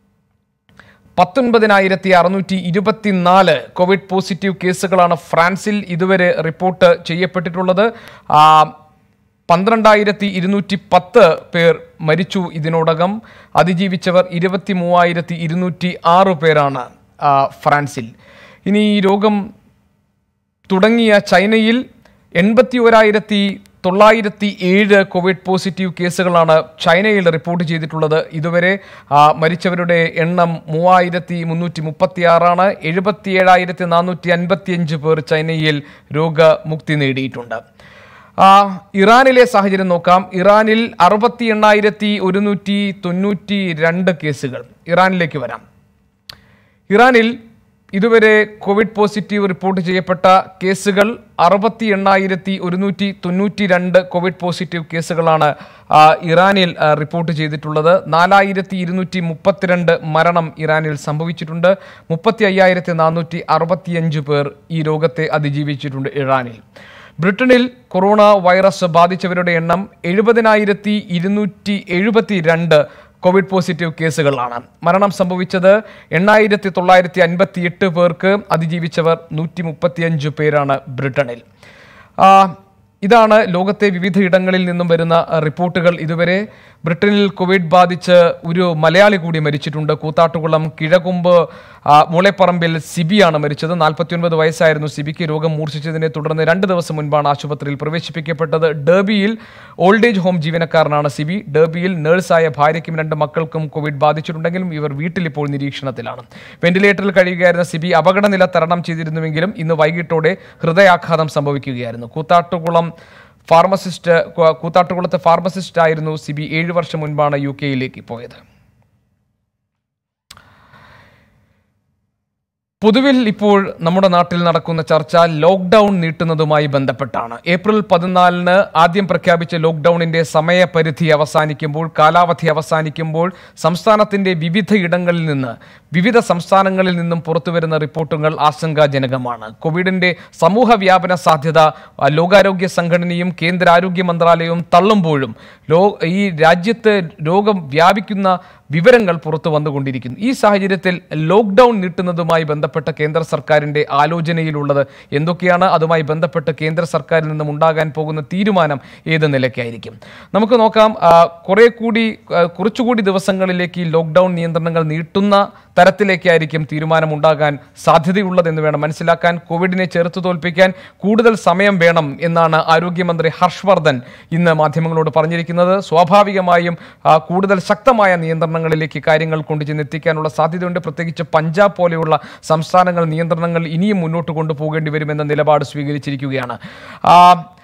പത്തൊൻപതിനായിരത്തി അറുന്നൂറ്റി ഇരുപത്തിനാല് കോവിഡ് പോസിറ്റീവ് കേസുകളാണ് ഫ്രാൻസിൽ ഇതുവരെ റിപ്പോർട്ട് ചെയ്യപ്പെട്ടിട്ടുള്ളത് ആ, പന്ത്രണ്ടായിരത്തി ഇരുന്നൂറ്റി പത്ത് പേർ മരിച്ചു ഇതിനോടകം അതിജീവിച്ചവർ ഇരുപത്തി മൂവായിരത്തി ഇരുന്നൂറ്റി ആറ് പേരാണ് ആ, ഫ്രാൻസിൽ ഇനി ഈ രോഗം തുടങ്ങിയ ചൈനയിൽ എൺപത്തി ഒരായിരത്തി തൊള്ളായിരത്തി ഏഴ് കോവിഡ് പോസിറ്റീവ് കേസുകളാണ് ചൈനയിൽ റിപ്പോർട്ട് ചെയ്തിട്ടുള്ളത് ഇതുവരെ ആ, മരിച്ചവരുടെ എണ്ണം മൂവായിരത്തി മുന്നൂറ്റി മുപ്പത്തി ആറാണ് എഴുപത്തി ഏഴായിരത്തി നാനൂറ്റി അൻപത്തിയഞ്ച് പേർ ചൈനയിൽ രോഗമുക്തി നേടിയിട്ടുണ്ട് ആ, ഇറാനിലെ സാഹചര്യം നോക്കാം ഇറാനിൽ അറുപത്തി എണ്ണായിരത്തി ഒരുന്നൂറ്റി തൊണ്ണൂറ്റി രണ്ട് കേസുകൾ ഇറാനിലേക്ക് വരാം ഇറാനിൽ ഇതുവരെ കോവിഡ് പോസിറ്റീവ് റിപ്പോർട്ട് ചെയ്യപ്പെട്ട കേസുകൾ അറുപത്തി എണ്ണായിരത്തി ഒരുന്നൂറ്റി തൊണ്ണൂറ്റി രണ്ട് കോവിഡ് പോസിറ്റീവ് കേസുകളാണ് ആ, ഇറാനിൽ ആ, റിപ്പോർട്ട് ചെയ്തിട്ടുള്ളത് നാലായിരത്തി ഇരുന്നൂറ്റി മുപ്പത്തിരണ്ട് മരണം ഇറാനിൽ സംഭവിച്ചിട്ടുണ്ട് മുപ്പത്തി അയ്യായിരത്തി നാനൂറ്റി അറുപത്തിയഞ്ച് പേർ ഈ രോഗത്തെ അതിജീവിച്ചിട്ടുണ്ട് ഇറാനിൽ ബ്രിട്ടനിൽ കൊറോണ വൈറസ് ബാധിച്ചവരുടെ എണ്ണം എഴുപതിനായിരത്തി ഇരുന്നൂറ്റി എഴുപത്തി രണ്ട് കോവിഡ് പോസിറ്റീവ് കേസുകളാണ് മരണം സംഭവിച്ചത് എണ്ണായിരത്തി തൊള്ളായിരത്തി അൻപത്തി എട്ട് പേർക്ക് അതിജീവിച്ചവർ നൂറ്റി മുപ്പത്തിയഞ്ച് പേരാണ് ബ്രിട്ടനിൽ ആ, ഇതാണ് ലോകത്തെ വിവിധ ഇടങ്ങളിൽ നിന്നും വരുന്ന ആ, റിപ്പോർട്ടുകൾ ഇതുവരെ ബ്രിട്ടനിൽ കോവിഡ് ബാധിച്ച് ഒരു മലയാളി കൂടി മരിച്ചിട്ടുണ്ട് കൂത്താട്ടുകുളം കിഴകുമ്പ് ആ, മുളേപ്പറമ്പിൽ സിബിയാണ് മരിച്ചത് നാൽപ്പത്തിയൊൻപത് വയസ്സായിരുന്നു സിബിക്ക് രോഗം മൂർച്ഛിച്ചതിനെ തുടർന്ന് രണ്ട് ദിവസം മുൻപാണ് ആശുപത്രിയിൽ പ്രവേശിപ്പിക്കപ്പെട്ടത് ഡേബിയിൽ ഓൾഡ് ഏജ് ഹോം ജീവനക്കാരനാണ് സിബി ഡേബിയിൽ നഴ്സായ ഭാര്യയ്ക്കും രണ്ട് മക്കൾക്കും കോവിഡ് ബാധിച്ചിട്ടുണ്ടെങ്കിലും ഇവർ വീട്ടിൽ ഇപ്പോൾ നിരീക്ഷണത്തിലാണ് വെന്റിലേറ്ററിൽ കഴിയുകയായിരുന്ന സിബി അപകടനില തരണം ചെയ്തിരുന്നുവെങ്കിലും ഇന്ന് വൈകിട്ടോടെ ഹൃദയാഘാതം സംഭവിക്കുകയായിരുന്നു കൂത്താട്ടുകുളം ഫാർമസിസ്റ്റ് കു- കൂത്താട്ടുകുളത്തെ ഫാർമസിസ്റ്റ് ആയിരുന്നു സിബി ഏഴ് വർഷം മുൻപാണ് യു കെയിലേക്ക് പോയത് പൊതുവിൽ ഇപ്പോൾ നമ്മുടെ നാട്ടിൽ നടക്കുന്ന ചർച്ച ലോക്ക്ഡൌൺ നീട്ടുന്നതുമായി ബന്ധപ്പെട്ടാണ് ഏപ്രിൽ പതിനാലിന് ആദ്യം പ്രഖ്യാപിച്ച ലോക്ക്ഡൌണിന്റെ സമയപരിധി അവസാനിക്കുമ്പോൾ കാലാവധി അവസാനിക്കുമ്പോൾ സംസ്ഥാനത്തിന്റെ വിവിധ ഇടങ്ങളിൽ നിന്ന് വിവിധ സംസ്ഥാനങ്ങളിൽ നിന്നും പുറത്തുവരുന്ന റിപ്പോർട്ടുകൾ ആശങ്കാജനകമാണ് കോവിഡിന്റെ സമൂഹ വ്യാപന സാധ്യത ആ, ലോകാരോഗ്യ സംഘടനയും കേന്ദ്ര ആരോഗ്യ മന്ത്രാലയവും തള്ളുമ്പോഴും ലോ ഈ രാജ്യത്ത് രോഗം വ്യാപിക്കുന്ന വിവരങ്ങൾ പുറത്തു വന്നുകൊണ്ടിരിക്കുന്നു ഈ സാഹചര്യത്തിൽ ലോക്ക്ഡൌൺ നീട്ടുന്നതുമായി ബന്ധപ്പെട്ട കേന്ദ്ര സർക്കാരിന്റെ ആലോചനയിലുള്ളത് എന്തൊക്കെയാണ് അതുമായി ബന്ധപ്പെട്ട് കേന്ദ്ര സർക്കാരിൽ നിന്നും ഉണ്ടാകാൻ പോകുന്ന തീരുമാനം ഏത് നിലയ്ക്കായിരിക്കും നമുക്ക് നോക്കാം ആ, കുറെ കൂടി ആ, കുറച്ചുകൂടി ദിവസങ്ങളിലേക്ക് ഈ ലോക്ക്ഡൌൺ നിയന്ത്രണങ്ങൾ നീട്ടുന്ന തരത്തിലേക്കായിരിക്കും തീരുമാനമുണ്ടാകാൻ സാധ്യതയുള്ളതെന്ന് വേണം മനസ്സിലാക്കാൻ കോവിഡിനെ ചെറുത്തു തോൽപ്പിക്കാൻ കൂടുതൽ സമയം വേണം എന്നാണ് ആരോഗ്യമന്ത്രി ഹർഷ് ഇന്ന് മാധ്യമങ്ങളോട് പറഞ്ഞിരിക്കുന്നത് സ്വാഭാവികമായും ആ, കൂടുതൽ ശക്തമായ നിയന്ത്രണങ്ങളിലേക്ക് കാര്യങ്ങൾ കൊണ്ടുചെന്ന് എത്തിക്കാനുള്ള സാധ്യതയുണ്ട് പ്രത്യേകിച്ച് പഞ്ചാബ് പോലെയുള്ള സംസ്ഥാനങ്ങൾ നിയന്ത്രണങ്ങൾ ഇനിയും മുന്നോട്ട് കൊണ്ടുപോകേണ്ടി വരുമെന്ന നിലപാട് സ്വീകരിച്ചിരിക്കുകയാണ് ആ,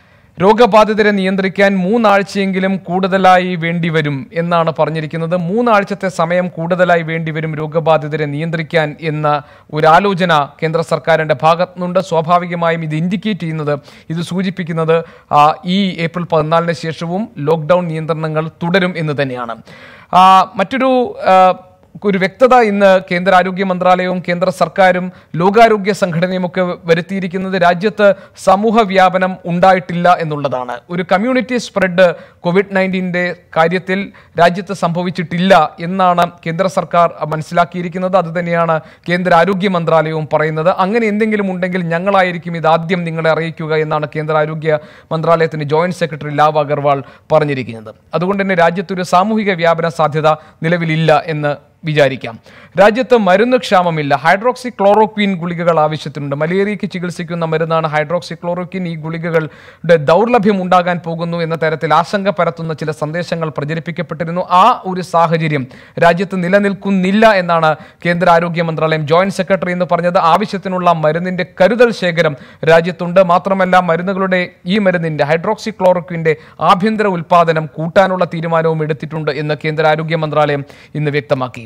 രോഗബാധിതരെ നിയന്ത്രിക്കാൻ മൂന്നാഴ്ചയെങ്കിലും കൂടുതലായി വേണ്ടിവരും എന്നാണ് പറഞ്ഞിരിക്കുന്നത് മൂന്നാഴ്ചത്തെ സമയം കൂടുതലായി വേണ്ടിവരും രോഗബാധിതരെ നിയന്ത്രിക്കാൻ എന്ന ഒരു ആലോചന കേന്ദ്ര സർക്കാരിൻ്റെ ഭാഗത്തുനിന്നുണ്ട് സ്വാഭാവികമായും ഇത് ഇൻഡിക്കേറ്റ് ചെയ്യുന്നത് ഇത് സൂചിപ്പിക്കുന്നത് ആ, ഈ ഏപ്രിൽ പതിനാലിന് ശേഷവും ലോക്ക്ഡൗൺ നിയന്ത്രണങ്ങൾ തുടരും എന്ന് തന്നെയാണ് ആ, മറ്റൊരു ആ, ഒരു വ്യക്തത ഇന്ന് കേന്ദ്ര ആരോഗ്യ മന്ത്രാലയവും കേന്ദ്ര സർക്കാരും ലോകാരോഗ്യ സംഘടനയും ഒക്കെ വരുത്തിയിരിക്കുന്നത് രാജ്യത്ത് സമൂഹ വ്യാപനം ഉണ്ടായിട്ടില്ല എന്നുള്ളതാണ് ഒരു കമ്മ്യൂണിറ്റി സ്പ്രെഡ് കോവിഡ് നയൻറ്റീൻ്റെ കാര്യത്തിൽ രാജ്യത്ത് സംഭവിച്ചിട്ടില്ല എന്നാണ് കേന്ദ്ര സർക്കാർ മനസ്സിലാക്കിയിരിക്കുന്നത് അതുതന്നെയാണ് കേന്ദ്ര ആരോഗ്യ മന്ത്രാലയവും പറയുന്നത് അങ്ങനെ എന്തെങ്കിലും ഉണ്ടെങ്കിൽ ഞങ്ങളായിരിക്കും ഇത് ആദ്യം നിങ്ങളെ അറിയിക്കുക എന്നാണ് കേന്ദ്ര ആരോഗ്യ മന്ത്രാലയത്തിന്റെ ജോയിന്റ് സെക്രട്ടറി ലാവ് അഗർവാൾ പറഞ്ഞിരിക്കുന്നത് അതുകൊണ്ട് തന്നെ രാജ്യത്തൊരു സാമൂഹിക വ്യാപന സാധ്യത നിലവിലില്ല എന്ന് വിചാരിക്കാം രാജ്യത്ത് മരുന്ന് ക്ഷാമമില്ല ഹൈഡ്രോക്സി ക്ലോറോക്വിൻ ഗുളികകൾ ആവശ്യത്തിനുണ്ട് മലേറിയയ്ക്ക് ചികിത്സിക്കുന്ന മരുന്നാണ് ഹൈഡ്രോക്സി ക്ലോറോക്വിൻ ഈ ഗുളികകളുടെ ദൗർലഭ്യം ഉണ്ടാകാൻ പോകുന്നു എന്ന തരത്തിൽ ആശങ്ക പരത്തുന്ന ചില സന്ദേശങ്ങൾ പ്രചരിപ്പിക്കപ്പെട്ടിരുന്നു ആ ഒരു സാഹചര്യം രാജ്യത്ത് നിലനിൽക്കുന്നില്ല എന്നാണ് കേന്ദ്ര ആരോഗ്യ മന്ത്രാലയം ജോയിന്റ് സെക്രട്ടറി എന്ന് പറഞ്ഞത് ആവശ്യത്തിനുള്ള മരുന്നിന്റെ കരുതൽ ശേഖരം രാജ്യത്തുണ്ട് മാത്രമല്ല മരുന്നുകളുടെ ഈ മരുന്നിന്റെ ഹൈഡ്രോക്സി ക്ലോറോക്വിന്റെ ആഭ്യന്തര ഉൽപാദനം കൂട്ടാനുള്ള തീരുമാനവും എടുത്തിട്ടുണ്ട് എന്ന് കേന്ദ്ര ആരോഗ്യ മന്ത്രാലയം ഇന്ന് വ്യക്തമാക്കി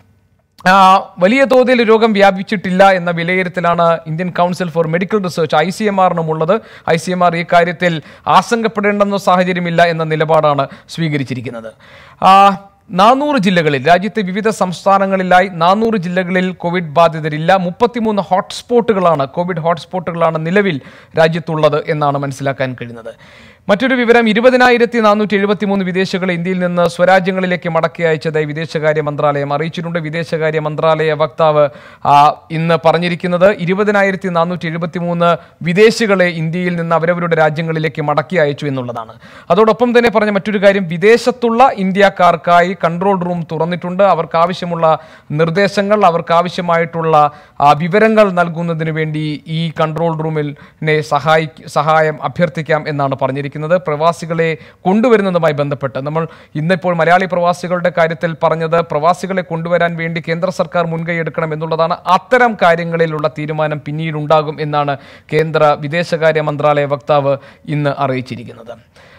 ആ, വലിയ തോതിൽ രോഗം വ്യാപിച്ചിട്ടില്ല എന്ന വിലയിരുത്തലാണ് Indian council for medical research I C M ആറിനുമുള്ളത് ഐ സി എം ആർ ഈ കാര്യത്തിൽ ആശങ്കപ്പെടേണ്ടെന്ന സാഹചര്യമില്ല എന്ന നിലപാടാണ് സ്വീകരിച്ചിരിക്കുന്നത് ആ, നാനൂറ് ജില്ലകളിൽ രാജ്യത്തെ വിവിധ സംസ്ഥാനങ്ങളിലായി നാനൂറ് ജില്ലകളിൽ കോവിഡ് ബാധിതരില്ല മുപ്പത്തിമൂന്ന് ഹോട്ട്സ്പോട്ടുകളാണ് കോവിഡ് ഹോട്ട്സ്പോട്ടുകളാണ് നിലവിൽ രാജ്യത്തുള്ളത് എന്നാണ് മനസ്സിലാക്കാൻ കഴിയുന്നത് മറ്റൊരു വിവരം ഇരുപതിനായിരത്തി നാനൂറ്റി എഴുപത്തി മൂന്ന് വിദേശികളെ ഇന്ത്യയിൽ നിന്ന് സ്വരാജ്യങ്ങളിലേക്ക് മടക്കി അയച്ചതായി വിദേശകാര്യ മന്ത്രാലയം അറിയിച്ചിട്ടുണ്ട് വിദേശകാര്യ മന്ത്രാലയ വക്താവ് ആ, ഇന്ന് പറഞ്ഞിരിക്കുന്നത് ഇരുപതിനായിരത്തി നാനൂറ്റി എഴുപത്തി മൂന്ന് വിദേശികളെ ഇന്ത്യയിൽ നിന്ന് അവരവരുടെ രാജ്യങ്ങളിലേക്ക് മടക്കി അയച്ചു എന്നുള്ളതാണ് അതോടൊപ്പം തന്നെ പറഞ്ഞ മറ്റൊരു കാര്യം വിദേശത്തുള്ള ഇന്ത്യക്കാർക്കായി കൺട്രോൾ റൂം തുറന്നിട്ടുണ്ട് അവർക്ക് ആവശ്യമുള്ള നിർദ്ദേശങ്ങൾ അവർക്ക് ആവശ്യമായിട്ടുള്ള ആ, വിവരങ്ങൾ നൽകുന്നതിന് വേണ്ടി ഈ കൺട്രോൾ റൂമിൽ സഹായി സഹായം അഭ്യർത്ഥിക്കാം എന്നാണ് പറഞ്ഞിരിക്കുന്നത് ചെയ്തിരിക്കുന്നത് പ്രവാസികളെ കൊണ്ടുവരുന്നതുമായി ബന്ധപ്പെട്ട് നമ്മൾ ഇന്നിപ്പോൾ മലയാളി പ്രവാസികളുടെ കാര്യത്തിൽ പറഞ്ഞത് പ്രവാസികളെ കൊണ്ടുവരാൻ വേണ്ടി കേന്ദ്ര സർക്കാർ മുൻകൈ എടുക്കണം എന്നുള്ളതാണ് അത്തരം കാര്യങ്ങളിലുള്ള തീരുമാനം പിന്നീടുണ്ടാകും എന്നാണ് കേന്ദ്ര വിദേശകാര്യ മന്ത്രാലയ വക്താവ് ഇന്ന് അറിയിച്ചിരിക്കുന്നത്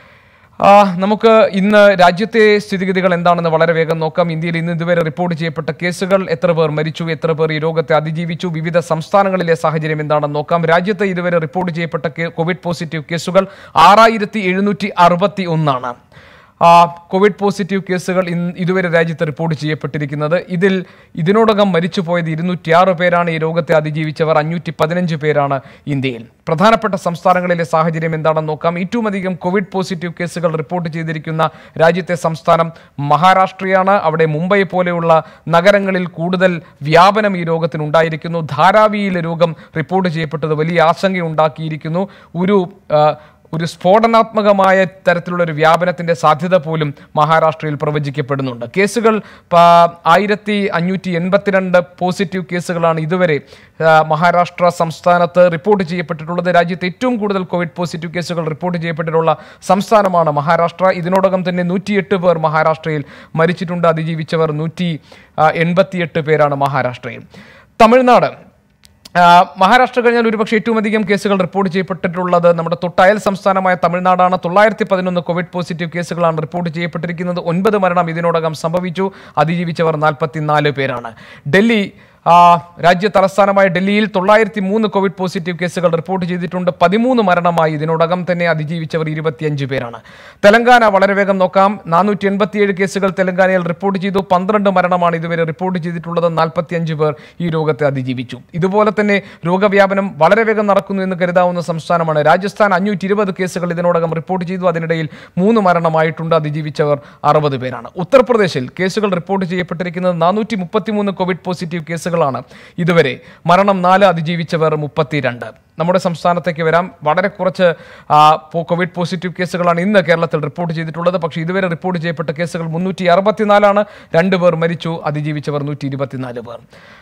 ആ, നമുക്ക് ഇന്ന് രാജ്യത്തെ സ്ഥിതിഗതികൾ എന്താണെന്ന് വളരെ വേഗം നോക്കാം ഇന്ത്യയിൽ ഇന്ന് ഇതുവരെ റിപ്പോർട്ട് ചെയ്യപ്പെട്ട കേസുകൾ എത്ര പേർ മരിച്ചു എത്ര പേർ ഈ രോഗത്തെ അതിജീവിച്ചു വിവിധ സംസ്ഥാനങ്ങളിലെ സാഹചര്യം എന്താണെന്ന് നോക്കാം രാജ്യത്ത് ഇതുവരെ റിപ്പോർട്ട് ചെയ്യപ്പെട്ട കേ- കോവിഡ് പോസിറ്റീവ് കേസുകൾ ആറായിരത്തി എഴുന്നൂറ്റി അറുപത്തി ഒന്നാണ് ആ, കോവിഡ് പോസിറ്റീവ് കേസുകൾ ഇന്ന് ഇതുവരെ രാജ്യത്ത് റിപ്പോർട്ട് ചെയ്യപ്പെട്ടിരിക്കുന്നത് ഇതിൽ ഇതിനോടകം മരിച്ചുപോയത് ഇരുന്നൂറ്റിയാറ് പേരാണ് ഈ രോഗത്തെ അതിജീവിച്ചവർ അഞ്ഞൂറ്റി പതിനഞ്ച് പേരാണ് ഇന്ത്യയിൽ പ്രധാനപ്പെട്ട സംസ്ഥാനങ്ങളിലെ സാഹചര്യം എന്താണെന്ന് നോക്കാം ഏറ്റവും അധികം കോവിഡ് പോസിറ്റീവ് കേസുകൾ റിപ്പോർട്ട് ചെയ്തിരിക്കുന്ന രാജ്യത്തെ സംസ്ഥാനം മഹാരാഷ്ട്രയാണ് അവിടെ മുംബൈ പോലെയുള്ള നഗരങ്ങളിൽ കൂടുതൽ വ്യാപനം ഈ രോഗത്തിനുണ്ടായിരിക്കുന്നു ധാരാവിയിലെ രോഗം റിപ്പോർട്ട് ചെയ്യപ്പെട്ടത് വലിയ ആശങ്കയുണ്ടാക്കിയിരിക്കുന്നു ഒരു ആ, ഒരു സ്ഫോടനാത്മകമായ തരത്തിലുള്ള ഒരു വ്യാപനത്തിന്റെ സാധ്യത പോലും മഹാരാഷ്ട്രയിൽ പ്രവചിക്കപ്പെടുന്നുണ്ട് കേസുകൾ പ- ആയിരത്തി അഞ്ഞൂറ്റി എൺപത്തിരണ്ട് പോസിറ്റീവ് കേസുകളാണ് ഇതുവരെ ആ, മഹാരാഷ്ട്ര സംസ്ഥാനത്ത് റിപ്പോർട്ട് ചെയ്യപ്പെട്ടിട്ടുള്ളത് രാജ്യത്ത് ഏറ്റവും കൂടുതൽ കോവിഡ് പോസിറ്റീവ് കേസുകൾ റിപ്പോർട്ട് ചെയ്യപ്പെട്ടിട്ടുള്ള സംസ്ഥാനമാണ് മഹാരാഷ്ട്ര ഇതിനോടകം തന്നെ നൂറ്റിയെട്ട് പേർ മഹാരാഷ്ട്രയിൽ മരിച്ചിട്ടുണ്ട് അതിജീവിച്ചവർ നൂറ്റി എൺപത്തിയെട്ട് പേരാണ് മഹാരാഷ്ട്രയിൽ തമിഴ്നാട് ആ, മഹാരാഷ്ട്ര കഴിഞ്ഞാൽ ഒരുപക്ഷെ ഏറ്റവും അധികം കേസുകൾ റിപ്പോർട്ട് ചെയ്യപ്പെട്ടിട്ടുള്ളത് നമ്മുടെ തൊട്ടയൽ സംസ്ഥാനമായ തമിഴ്നാടാണ് തൊള്ളായിരത്തി പതിനൊന്ന് കോവിഡ് പോസിറ്റീവ് കേസുകളാണ് റിപ്പോർട്ട് ചെയ്യപ്പെട്ടിരിക്കുന്നത് ഒൻപത് മരണം ഇതിനോടകം സംഭവിച്ചു അതിജീവിച്ചവർ നാൽപ്പത്തിനാല് പേരാണ് ഡൽഹി ആ, രാജ്യ തലസ്ഥാനമായ ഡൽഹിയിൽ തൊള്ളായിരത്തി മൂന്ന് കോവിഡ് പോസിറ്റീവ് കേസുകൾ റിപ്പോർട്ട് ചെയ്തിട്ടുണ്ട് പതിമൂന്ന് മരണമായി ഇതിനോടകം തന്നെ അതിജീവിച്ചവർ ഇരുപത്തിയഞ്ച് പേരാണ് തെലങ്കാന വളരെ വേഗം നോക്കാം നാനൂറ്റി എൺപത്തിയേഴ് കേസുകൾ തെലങ്കാനയിൽ റിപ്പോർട്ട് ചെയ്തു പന്ത്രണ്ട് മരണമാണ് ഇതുവരെ റിപ്പോർട്ട് ചെയ്തിട്ടുള്ളത് നാൽപ്പത്തിയഞ്ച് പേർ ഈ രോഗത്തെ അതിജീവിച്ചു ഇതുപോലെ തന്നെ രോഗവ്യാപനം വളരെ വേഗം നടക്കുന്നു എന്ന് കരുതാവുന്ന സംസ്ഥാനമാണ് രാജസ്ഥാൻ അഞ്ഞൂറ്റി ഇരുപത് കേസുകൾ ഇതിനോടകം റിപ്പോർട്ട് ചെയ്തു അതിനിടയിൽ മൂന്ന് മരണമായിട്ടുണ്ട് അതിജീവിച്ചവർ അറുപത് പേരാണ് ഉത്തർപ്രദേശിൽ കേസുകൾ റിപ്പോർട്ട് ചെയ്യപ്പെട്ടിരിക്കുന്നത് നാനൂറ്റി മുപ്പത്തിമൂന്ന് കോവിഡ് പോസിറ്റീവ് കേസുകളാണ് ഇതുവരെ മരണം നാല് അതിജീവിച്ചവർ മുപ്പത്തിരണ്ട് നമ്മുടെ സംസ്ഥാനത്തേക്ക് വരാം വളരെ കുറച്ച് ആ, പോ- കോവിഡ് പോസിറ്റീവ് കേസുകളാണ് ഇന്ന് കേരളത്തിൽ റിപ്പോർട്ട് ചെയ്തിട്ടുള്ളത് പക്ഷേ ഇതുവരെ റിപ്പോർട്ട് ചെയ്യപ്പെട്ട കേസുകൾ മുന്നൂറ്റി അറുപത്തിനാലാണ് രണ്ട് പേർ മരിച്ചു അതിജീവിച്ചവർ നൂറ്റി ഇരുപത്തിനാല് പേർ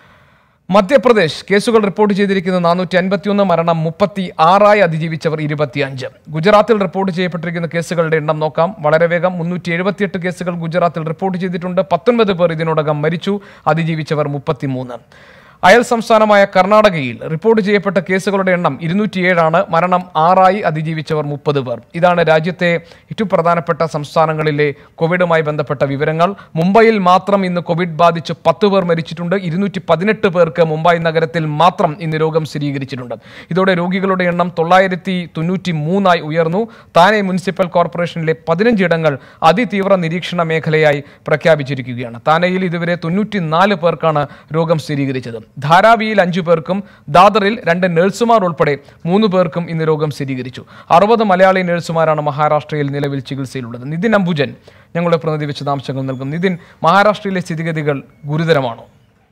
മധ്യപ്രദേശ് കേസുകൾ റിപ്പോർട്ട് ചെയ്തിരിക്കുന്നത് നാനൂറ്റി അൻപത്തിയൊന്ന് മരണം മുപ്പത്തി ആറായി അതിജീവിച്ചവർ ഇരുപത്തിയഞ്ച് ഗുജറാത്തിൽ റിപ്പോർട്ട് ചെയ്യപ്പെട്ടിരിക്കുന്ന കേസുകളുടെ എണ്ണം നോക്കാം വളരെ വേഗം മുന്നൂറ്റി എഴുപത്തിയെട്ട് കേസുകൾ ഗുജറാത്തിൽ റിപ്പോർട്ട് ചെയ്തിട്ടുണ്ട് പത്തൊൻപത് പേർ ഇതിനോടകം മരിച്ചു അതിജീവിച്ചവർ മുപ്പത്തിമൂന്ന് അയൽ സംസ്ഥാനമായ കർണാടകയിൽ റിപ്പോർട്ട് ചെയ്യപ്പെട്ട കേസുകളുടെ എണ്ണം ഇരുന്നൂറ്റിയേഴാണ് മരണം ആറായി അതിജീവിച്ചവർ മുപ്പത് പേർ ഇതാണ് രാജ്യത്തെ ഏറ്റവും പ്രധാനപ്പെട്ട സംസ്ഥാനങ്ങളിലെ കോവിഡുമായി ബന്ധപ്പെട്ട വിവരങ്ങൾ മുംബൈയിൽ മാത്രം ഇന്ന് കോവിഡ് ബാധിച്ച് പത്ത് പേർ മരിച്ചിട്ടുണ്ട് ഇരുന്നൂറ്റി പതിനെട്ട് പേർക്ക് മുംബൈ നഗരത്തിൽ മാത്രം ഇന്ന് രോഗം സ്ഥിരീകരിച്ചിട്ടുണ്ട് ഇതോടെ രോഗികളുടെ എണ്ണം തൊള്ളായിരത്തി തൊണ്ണൂറ്റി മൂന്നായി ഉയർന്നു താനെ മുനിസിപ്പൽ കോർപ്പറേഷനിലെ പതിനഞ്ച് ഇടങ്ങൾ അതിതീവ്ര നിരീക്ഷണ മേഖലയായി പ്രഖ്യാപിച്ചിരിക്കുകയാണ് താനെയിൽ ഇതുവരെ തൊണ്ണൂറ്റി നാല് പേർക്കാണ് രോഗം സ്ഥിരീകരിച്ചത് ധാരാവിയിൽ അഞ്ചു പേർക്കും ദാദറിൽ രണ്ട് നഴ്സുമാർ ഉൾപ്പെടെ മൂന്ന് പേർക്കും ഇന്ന് രോഗം സ്ഥിരീകരിച്ചു അറുപത് മലയാളി നഴ്സുമാരാണ് മഹാരാഷ്ട്രയിൽ നിലവിൽ ചികിത്സയിലുള്ളത് നിതിൻ അംബുജൻ ഞങ്ങളുടെ പ്രതിനിധി വിശദാംശങ്ങൾ നൽകും നിതിൻ മഹാരാഷ്ട്രയിലെ സ്ഥിതിഗതികൾ ഗുരുതരമാണോ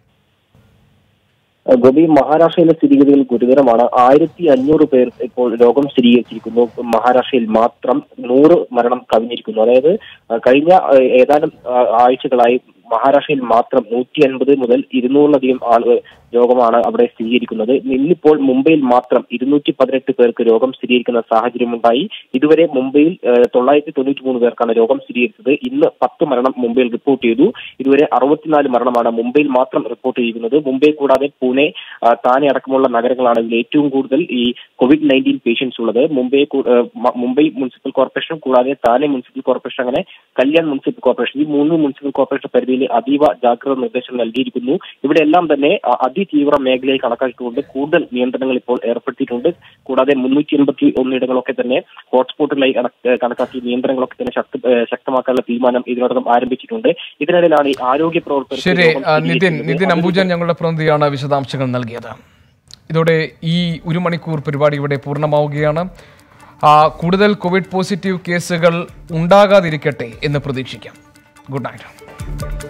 ഗോപി മഹാരാഷ്ട്രയിലെ സ്ഥിതിഗതികൾ ഗുരുതരമാണ് ആയിരത്തി അഞ്ഞൂറ് പേർ ഇപ്പോൾ രോഗം സ്ഥിരീകരിച്ചിരിക്കുന്നു മഹാരാഷ്ട്രയിൽ മാത്രം നൂറ് മരണം കവിഞ്ഞിരിക്കുന്നു അതായത് ആ, കഴിഞ്ഞ ആ, ഏതാനും ആ, ആഴ്ചകളായി മഹാരാഷ്ട്രയിൽ മാത്രം നൂറ്റി അൻപത് മുതൽ ഇരുന്നൂറിലധികം ആളുകൾ രോഗമാണ് അവിടെ സ്ഥിരീകരിക്കുന്നത് ഇന്നിപ്പോൾ മുംബൈയിൽ മാത്രം ഇരുന്നൂറ്റി പതിനെട്ട് പേർക്ക് രോഗം സ്ഥിരീകരിക്കുന്ന സാഹചര്യമുണ്ടായി ഇതുവരെ മുംബൈയിൽ ഏഹ്, തൊള്ളായിരത്തി തൊണ്ണൂറ്റി മൂന്ന് പേർക്കാണ് രോഗം സ്ഥിരീകരിച്ചത് ഇന്ന് പത്ത് മരണം മുംബൈയിൽ റിപ്പോർട്ട് ചെയ്തു ഇതുവരെ അറുപത്തിനാല് മരണമാണ് മുംബൈയിൽ മാത്രം റിപ്പോർട്ട് ചെയ്യുന്നത് മുംബൈ കൂടാതെ പൂനെ ആ, താനെ അടക്കമുള്ള നഗരങ്ങളാണ് ഇതിൽ ഏറ്റവും കൂടുതൽ ഈ കോവിഡ് നയൻറ്റീൻ പേഷ്യൻസ് ഉള്ളത് മുംബൈ കൂ- ഏഹ്, മ- മുംബൈ മുനിസിപ്പൽ കോർപ്പറേഷൻ കൂടാതെ താനെ മുനിസിപ്പൽ കോർപ്പറേഷൻ അങ്ങനെ കല്യാൺ മുനിസിപ്പൽ കോർപ്പറേഷൻ ഈ മൂന്ന് മുനിസിപ്പൽ കോർപ്പറേഷൻ പരിധിയിൽ അതീവ ജാഗ്രത നിർദ്ദേശം നൽകിയിരിക്കുന്നു ഇവിടെ എല്ലാം തന്നെ ആ, അതിതീവ്ര മേഖലയെ കണക്കാക്കിക്കൊണ്ട് കൂടുതൽ നിയന്ത്രണങ്ങൾ ഇപ്പോൾ ഏർപ്പെടുത്തിയിട്ടുണ്ട് കൂടാതെ മുന്നൂറ്റി എൺപത്തി ഒന്നിടങ്ങളൊക്കെ തന്നെ ഹോട്ട്സ്പോട്ടുകളായി കണക്ക് കണക്കാക്കി നിയന്ത്രണങ്ങളൊക്കെ തന്നെ ശക്ത ഏഹ്, ശക്തമാക്കാനുള്ള തീരുമാനം ഇതിനോടകം ആരംഭിച്ചിട്ടുണ്ട് ഇതിനിടയിലാണ് ഈ ആരോഗ്യ പ്രവർത്തകർക്ക് ശരി രോഗം ആ, നിതിൻ സ്ഥിരീകരിക്കുന്നത്. നിതിൻ അംബുജൻ ഞങ്ങളുടെ പ്രതിനിധിയാണ് വിശദാംശങ്ങൾ നൽകിയത് ഇതോടെ ഈ ഒരു മണിക്കൂർ പരിപാടി ഇവിടെ പൂർണ്ണമാവുകയാണ് ആ, കൂടുതൽ കോവിഡ് പോസിറ്റീവ് കേസുകൾ ഉണ്ടാകാതിരിക്കട്ടെ എന്ന് പ്രതീക്ഷിക്കാം ഗുഡ് നൈറ്റ്